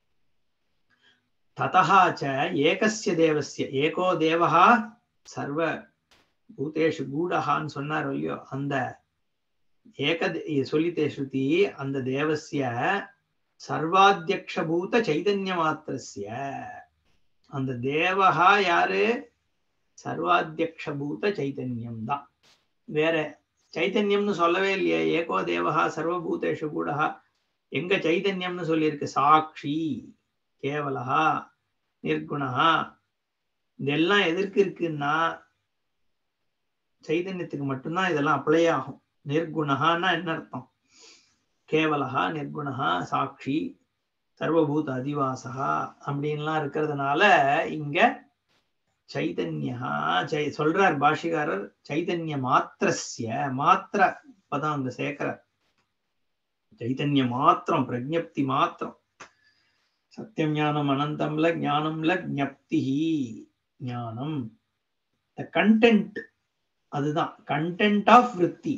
ததः च ஏகஸ்ய தேவஸ்ய ஏகோ தேவः சர்வ பூதேஷு கூடஹான்னு சொன்னார் இல்லையோ அந்த ஏக சொல்லித்தே ஸ்ருதி அந்த தேவஸ்ய சர்வாத்தியக்ஷபூத சைதன்ய மாத்திரஸ்ய அந்த தேவஹா யாரு சர்வாத்தியக்ஷபூத சைதன்யம் தான் வேற சைத்தன்யம்னு சொல்லவே இல்லையே ஏகோ தேவஹா சர்வபூதேஷு கூடஹா எங்க சைதன்யம்னு சொல்லியிருக்கு சாட்சி கேவலஹா நிர்குணஹா இதெல்லாம் எதற்கு இருக்குன்னா சைதன்யத்துக்கு மட்டும்தான் இதெல்லாம் அப்ளை ஆகும் நிர்குணஹான்னா என்ன அர்த்தம் கேவலஹா நிர்குணஹா சாட்சி சர்வபூத அதிவாசகா அப்படின்லாம் இருக்கிறதுனால இங்க சைதன்யா சை சொல்றார் பாஷிகாரர் சைதன்ய மாத்திரஸ்ய மாத்திர பதம் அங்க சேர்க்கிறார் சைதன்ய மாத்திரம் பிரஜப்தி மாத்திரம் சத்தியம் ஞானம் அனந்தம்ல ஞானம்ல ஜப்தி ஞானம் கண்டென்ட் அதுதான் கண்டென்ட் ஆஃப் விற்பி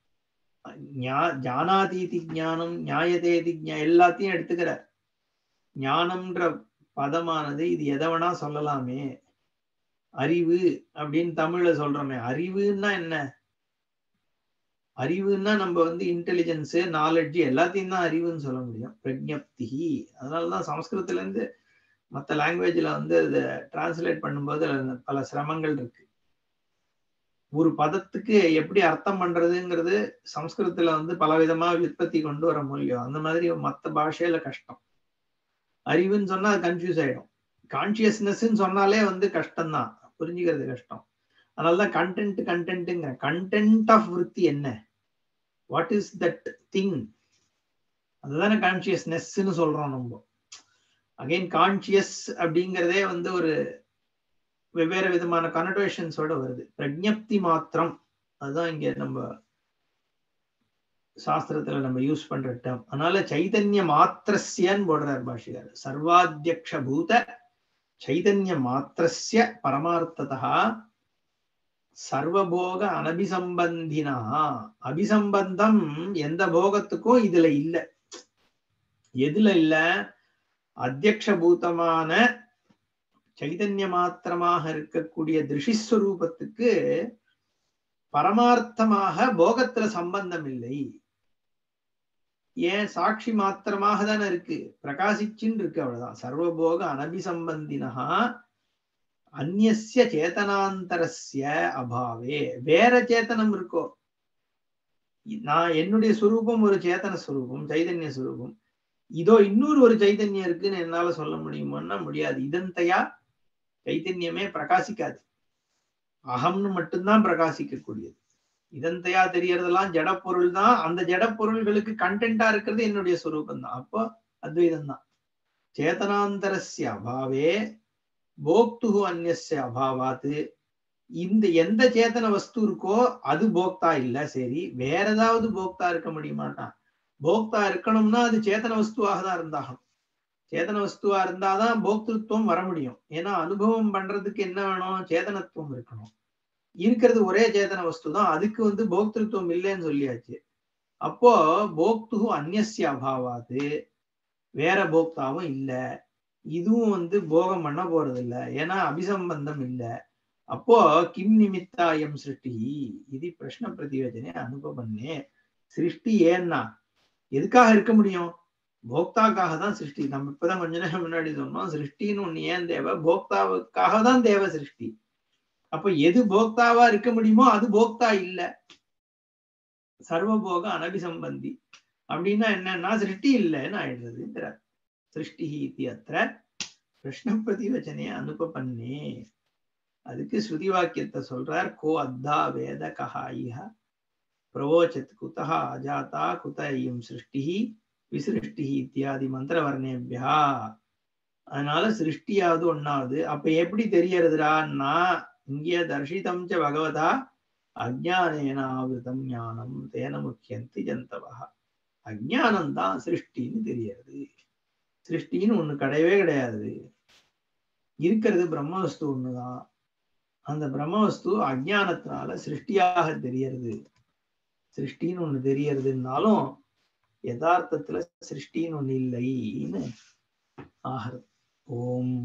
ஜானாதீதி ஞானம் நியாயதேதி எல்லாத்தையும் எடுத்துக்கிறார் ஞானம்ன்ற பதமானது இது எதை வேணா சொல்லலாமே அறிவு அப்படின்னு தமிழ்ல சொல்றோமே அறிவுன்னா என்ன அறிவுன்னா நம்ம வந்து இன்டெலிஜென்ஸ் நாலெட்ஜ் எல்லாத்தையும் தான் அறிவுன்னு சொல்ல முடியும் பிரஜப்தி அதனாலதான் சமஸ்கிருதத்துல இருந்து மற்ற லாங்குவேஜ்ல வந்து அதை டிரான்ஸ்லேட் பண்ணும்போது பல சிரமங்கள் இருக்கு ஒரு பதத்துக்கு எப்படி அர்த்தம் பண்றதுங்கிறது சம்ஸ்கிருதத்துல வந்து பல விதமா விற்பத்தி கொண்டு வர முடியும் அந்த மாதிரி மற்ற பாஷையில கஷ்டம் அறிவுன்னு சொன்னா அது கன்ஃபியூஸ் ஆயிடும் கான்சியஸ்னஸ் சொன்னாலே வந்து கஷ்டம்தான் புரிஞ்சுக்கிறது கஷ்டம் அதனாலதான் கண்டென்ட் கண்டென்ட்டுங்கிற கண்டென்ட் ஆஃப் விற்பி என்ன வாட் இஸ் தட் திங் அதுதானே கான்சியஸ்னஸ்ன்னு சொல்றோம் நம்ம அகைன் கான்சியஸ் அப்படிங்கிறதே வந்து ஒரு வெவ்வேறு விதமான கனடேஷன்ஸோட வருது பிரஜப்தி மாத்திரம் அதுதான் இங்க நம்ம சாஸ்திரத்துல நம்ம யூஸ் பண்ற டேம் அதனால சைதன்ய மாத்திரஸ்யன்னு போடுறார் பாஷிகார் சர்வாத்தியக்ஷ பூத சைதன்ய மாத்திரஸ்ய பரமார்த்ததா சர்வபோக அனபிசம்பந்தினா அபிசம்பந்தம் எந்த போகத்துக்கும் இதுல இல்ல எதுல இல்ல அத்தியக்ஷ பூதமான சைதன்ய மாத்திரமாக இருக்கக்கூடிய திருஷிஸ்வரூபத்துக்கு பரமார்த்தமாக போகத்துல சம்பந்தம் இல்லை ஏன் சாட்சி மாத்திரமாக தானே இருக்கு பிரகாசிச்சுன்னு இருக்கு அவ்வளவுதான் சர்வபோக அனபிசம்பந்தினா அந்நிய சேதனாந்தரஸ்ய அபாவே வேற சேத்தனம் இருக்கோ நான் என்னுடைய சுரூபம் ஒரு சேத்தன சுரூபம் சைதன்ய சுரூபம் இதோ இன்னொரு ஒரு சைதன்யம் இருக்குன்னு என்னால சொல்ல முடியுமான்னா முடியாது இதந்தையா சைதன்யமே பிரகாசிக்காது அகம்னு மட்டும்தான் பிரகாசிக்க கூடியது இதந்தையா தெரியறதெல்லாம் ஜடப்பொருள் தான் அந்த ஜடப்பொருள்களுக்கு கண்டென்ட்டா இருக்கிறது என்னுடைய சுரூபம் தான் அப்போ அத்வைதம் தான் சேதனாந்தரஸ்ய அபாவே போக்து அந்நிய அபாவாத்து இந்த எந்த சேத்தன வஸ்து இருக்கோ அது போக்தா இல்ல சரி வேற ஏதாவது போக்தா இருக்க முடியுமாட்டான் போக்தா இருக்கணும்னா அது சேத்தன வஸ்துவாக தான் இருந்தாகணும் சேதன வஸ்துவா இருந்தாதான் போக்திருத்துவம் வர முடியும் ஏன்னா அனுபவம் பண்றதுக்கு என்ன வேணும் சேதனத்துவம் இருக்கணும் இருக்கிறது ஒரே சேதன வஸ்து தான் அதுக்கு வந்து போக்திருத்துவம் இல்லைன்னு சொல்லியாச்சு அப்போ போக்து அந்நிய அபாவாது வேற போக்தாவும் இல்ல இதுவும் வந்து போகம் பண்ண போறது இல்ல ஏன்னா அபிசம்பந்தம் இல்ல அப்போ கிம் நிமித்தாயம் சிருஷ்டி இது பிரஷ்ன பிரதியோஜனை அனுபவன்னே சிருஷ்டி ஏன்னா எதுக்காக இருக்க முடியும் போக்தாக்காக தான் சிருஷ்டி நம்ம இப்பதான் கொஞ்ச நேரம் முன்னாடி சொன்னோம் சிருஷ்டின்னு ஒண்ணு ஏன் தேவை போக்தாவுக்காக தான் தேவை சிருஷ்டி அப்ப எது போக்தாவா இருக்க முடியுமோ அது போக்தா இல்ல சர்வபோக அனபிசம்பந்தி அப்படின்னா என்னன்னா சிருஷ்டி இல்லைன்னு ஆயிடுறது சிருஷ்டி இது அத்த கிருஷ்ண பிரதிவச்சனைய அனுப்பன்னே அதுக்கு ஸ்ருதி வாக்கியத்தை சொல்றார் கோ அத்தா வேத கஹாயிஹ பிரவோச்சத் குதா அஜாதா குத ஐயம் சிருஷ்டி விசிருஷ்டி இத்தியாதி மந்திரவர்ணேபியா அதனால சிருஷ்டியாவது ஒன்னாவது அப்ப எப்படி தெரியறதுடான்னா இங்கே தர்ஷிதம் ச பகவதா அஜானேன ஆவிருதம் ஞானம் தேன முக்கியந்தி ஜந்தவா அஜானம் தான் சிருஷ்டின்னு தெரியறது சிருஷ்டின்னு ஒண்ணு கிடையவே கிடையாது இருக்கிறது பிரம்மவஸ்து ஒண்ணுதான் அந்த பிரம்மவஸ்து அஜானத்தினால சிருஷ்டியாக தெரியறது சிருஷ்டின்னு ஒண்ணு தெரியறதுனாலும் யதார்த்தத்துல சிருஷ்டின்னு ஒண்ணு இல்லைன்னு ஆகிறது ஓம்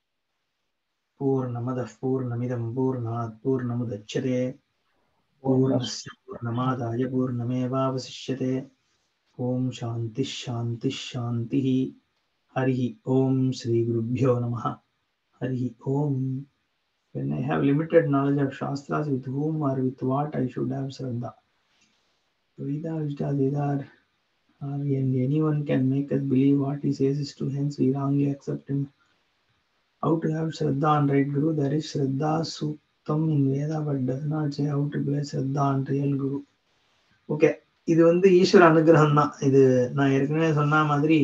பூர்ணமத பூர்ணமிதம் பூர்ணாத் பூர்ணமுதச்சதே பூர்ணஸ்ய பூர்ணமாதாய பூர்ணமேவாவசிஷ்யதே ஓம் சாந்தி சாந்தி சாந்தி ஹரி ஓம் ஸ்ரீ குருभ्यो நமः ஹரி ஓம் when I have limited knowledge of Shastras, with whom or with what I should have Shraddha. Veda, Vishta, Vedar, or and anyone can make us believe what he says is true, hence we wrongly accept him. How to have Shraddha on right Guru? There is Shraddha Suktam in Veda, but does not say how to place Shraddha on real Guru. Okay இது வந்து ஈஸ்வர அனுகிரகம் தான் இது நான் ஏற்கனவே சொன்ன மாதிரி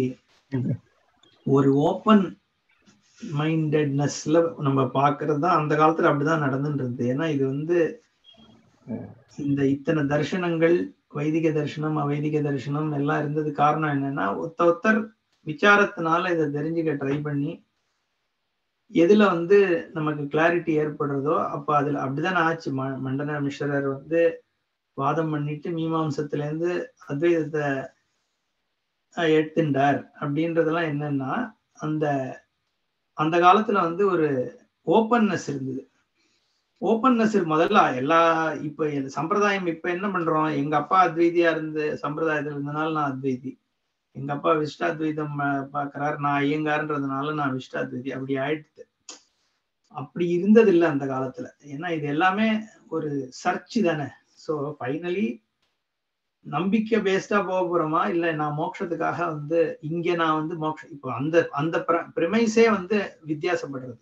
ஒரு ஓப்பன் மைண்டட்னஸ்ல நம்ம பாக்குறது தான் அந்த காலத்துல அப்படிதான் நடந்துட்டு இருந்தது ஏன்னா இது வந்து இந்த இத்தனை தர்சனங்கள் வைதிக தரிசனம் அவைதிக தரிசனம் எல்லாம் இருந்தது காரணம் என்னன்னா ஒத்த ஒருத்தர் விசாரத்தினால இதை தெரிஞ்சுக்க ட்ரை பண்ணி எதுல வந்து நமக்கு கிளாரிட்டி ஏற்படுறதோ அப்ப அதுல அப்படிதான் ஆச்சு மண்டன மிஸ்ரர் வந்து வாதம் பண்ணிட்டு மீமாம்சத்துல இருந்து அத்வைதத்தை எடுத்துட்டார் அப்படின்றதெல்லாம் என்னன்னா அந்த அந்த காலத்துல வந்து ஒரு ஓப்பன்னஸ் இருந்தது ஓப்பன்னஸ் முதல்ல எல்லா இப்ப சம்பிரதாயம் இப்ப என்ன பண்றோம் எங்க அப்பா அத்வைதியா இருந்து சம்பிரதாயத்துல இருந்தனால நான் அத்வைதி எங்க அப்பா விஷ்டாத்வைதம் பாக்குறாரு நான் ஐயங்காருன்றதுனால நான் விஷ்டாத்வைதி அப்படி ஆயிடுது அப்படி இருந்தது இல்லை அந்த காலத்துல ஏன்னா இது எல்லாமே ஒரு சர்ச் தானே ஸோ ஃபைனலி நம்பிக்கை பேஸ்டா போக போறோமா இல்ல நான் மோட்சத்துக்காக வந்து இங்க நான் வந்து மோட்சம் இப்போ அந்த அந்த பிரிமைஸே வந்து வித்தியாசப்படுறது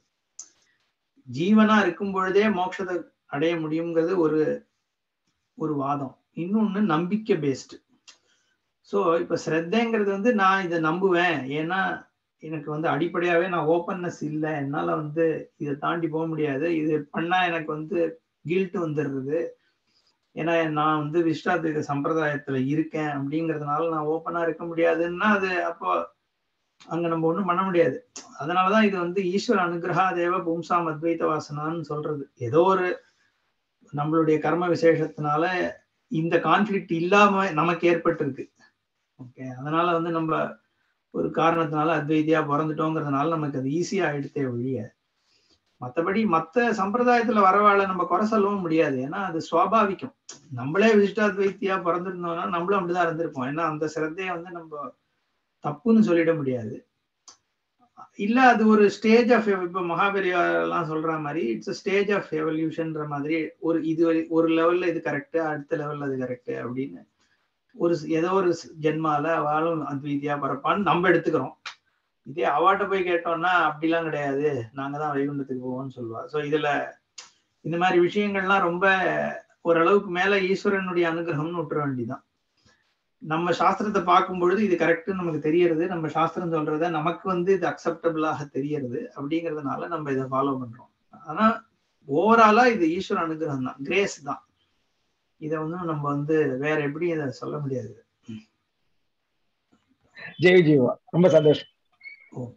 ஜீவனா இருக்கும் பொழுதே மோட்சத்தை அடைய முடியுங்கிறது ஒரு ஒரு வாதம் இன்னொன்னு நம்பிக்கை பேஸ்டு ஸோ இப்ப ஸ்ரத்தைங்கிறது வந்து நான் இதை நம்புவேன் ஏன்னா எனக்கு வந்து அடிப்படையாவே நான் ஓப்பன்னஸ் இல்லை என்னால வந்து இதை தாண்டி போக முடியாது இது பண்ணா எனக்கு வந்து கில்ட் வந்துடுறது ஏன்னா நான் வந்து விஷ்டாத்வைத சம்பிரதாயத்துல இருக்கேன் அப்படிங்கிறதுனால நான் ஓப்பனா இருக்க முடியாதுன்னா அது அப்போ அங்க நம்ம ஒண்ணும் பண்ண முடியாது அதனாலதான் இது வந்து ஈஸ்வர அனுகிரகா தேவ பும்சாம் அத்வைத வாசனான்னு சொல்றது ஏதோ ஒரு நம்மளுடைய கர்ம விசேஷத்தினால இந்த கான்ஃபிளிக்ட் இல்லாம நமக்கு ஏற்பட்டிருக்கு ஓகே அதனால வந்து நம்ம ஒரு காரணத்தினால அத்வைதியா பிறந்துட்டோங்கிறதுனால நமக்கு அது ஈஸியா ஆயிடுத்தே ஒழிய மற்றபடி மற்ற சம்பிரதாயத்துல வரவாழ நம்ம குறை சொல்லவும் முடியாது ஏன்னா அது சுவாபாவிகம் நம்மளே விசிஷ்டாத்வைத்தியா பிறந்திருந்தோம்னா நம்மளும் அப்படிதான் இருந்திருப்போம் ஏன்னா அந்த சிரத்தையை வந்து நம்ம தப்புன்னு சொல்லிட முடியாது இல்ல அது ஒரு ஸ்டேஜ் ஆஃப் இப்ப மகாபெரியா எல்லாம் சொல்ற மாதிரி இட்ஸ் ஸ்டேஜ் ஆஃப் எவல்யூஷன்ற மாதிரி ஒரு இது ஒரு லெவல்ல இது கரெக்ட் அடுத்த லெவல்ல அது கரெக்ட் அப்படின்னு ஒரு ஏதோ ஒரு ஜென்மால அவளும் அத்வீதியா பரப்பான்னு நம்ம எடுத்துக்கிறோம் இதே அவாட்ட போய் கேட்டோம்னா அப்படிலாம் கிடையாது நாங்க தான் வைகுண்டத்துக்கு போவோம்னு சொல்லுவா ஸோ இதுல இந்த மாதிரி விஷயங்கள்லாம் ரொம்ப ஓரளவுக்கு மேல ஈஸ்வரனுடைய அனுகிரகம்னு விட்டுற வேண்டிதான் நம்ம சாஸ்திரத்தை பார்க்கும் பொழுது இது கரெக்ட்னு நமக்கு தெரியறது நம்ம சாஸ்திரம் சொல்றத நமக்கு வந்து இது அக்செப்டபிளாக தெரியறது அப்படிங்கிறதுனால நம்ம இதை ஃபாலோ பண்றோம் ஆனா ஓவராலா இது ஈஸ்வர அனுகிரகம் தான் கிரேஸ் தான் இதை வந்து நம்ம வந்து வேற எப்படி இதை சொல்ல முடியாது ஜெய் ஜீவா ரொம்ப சந்தோஷம் ஓகே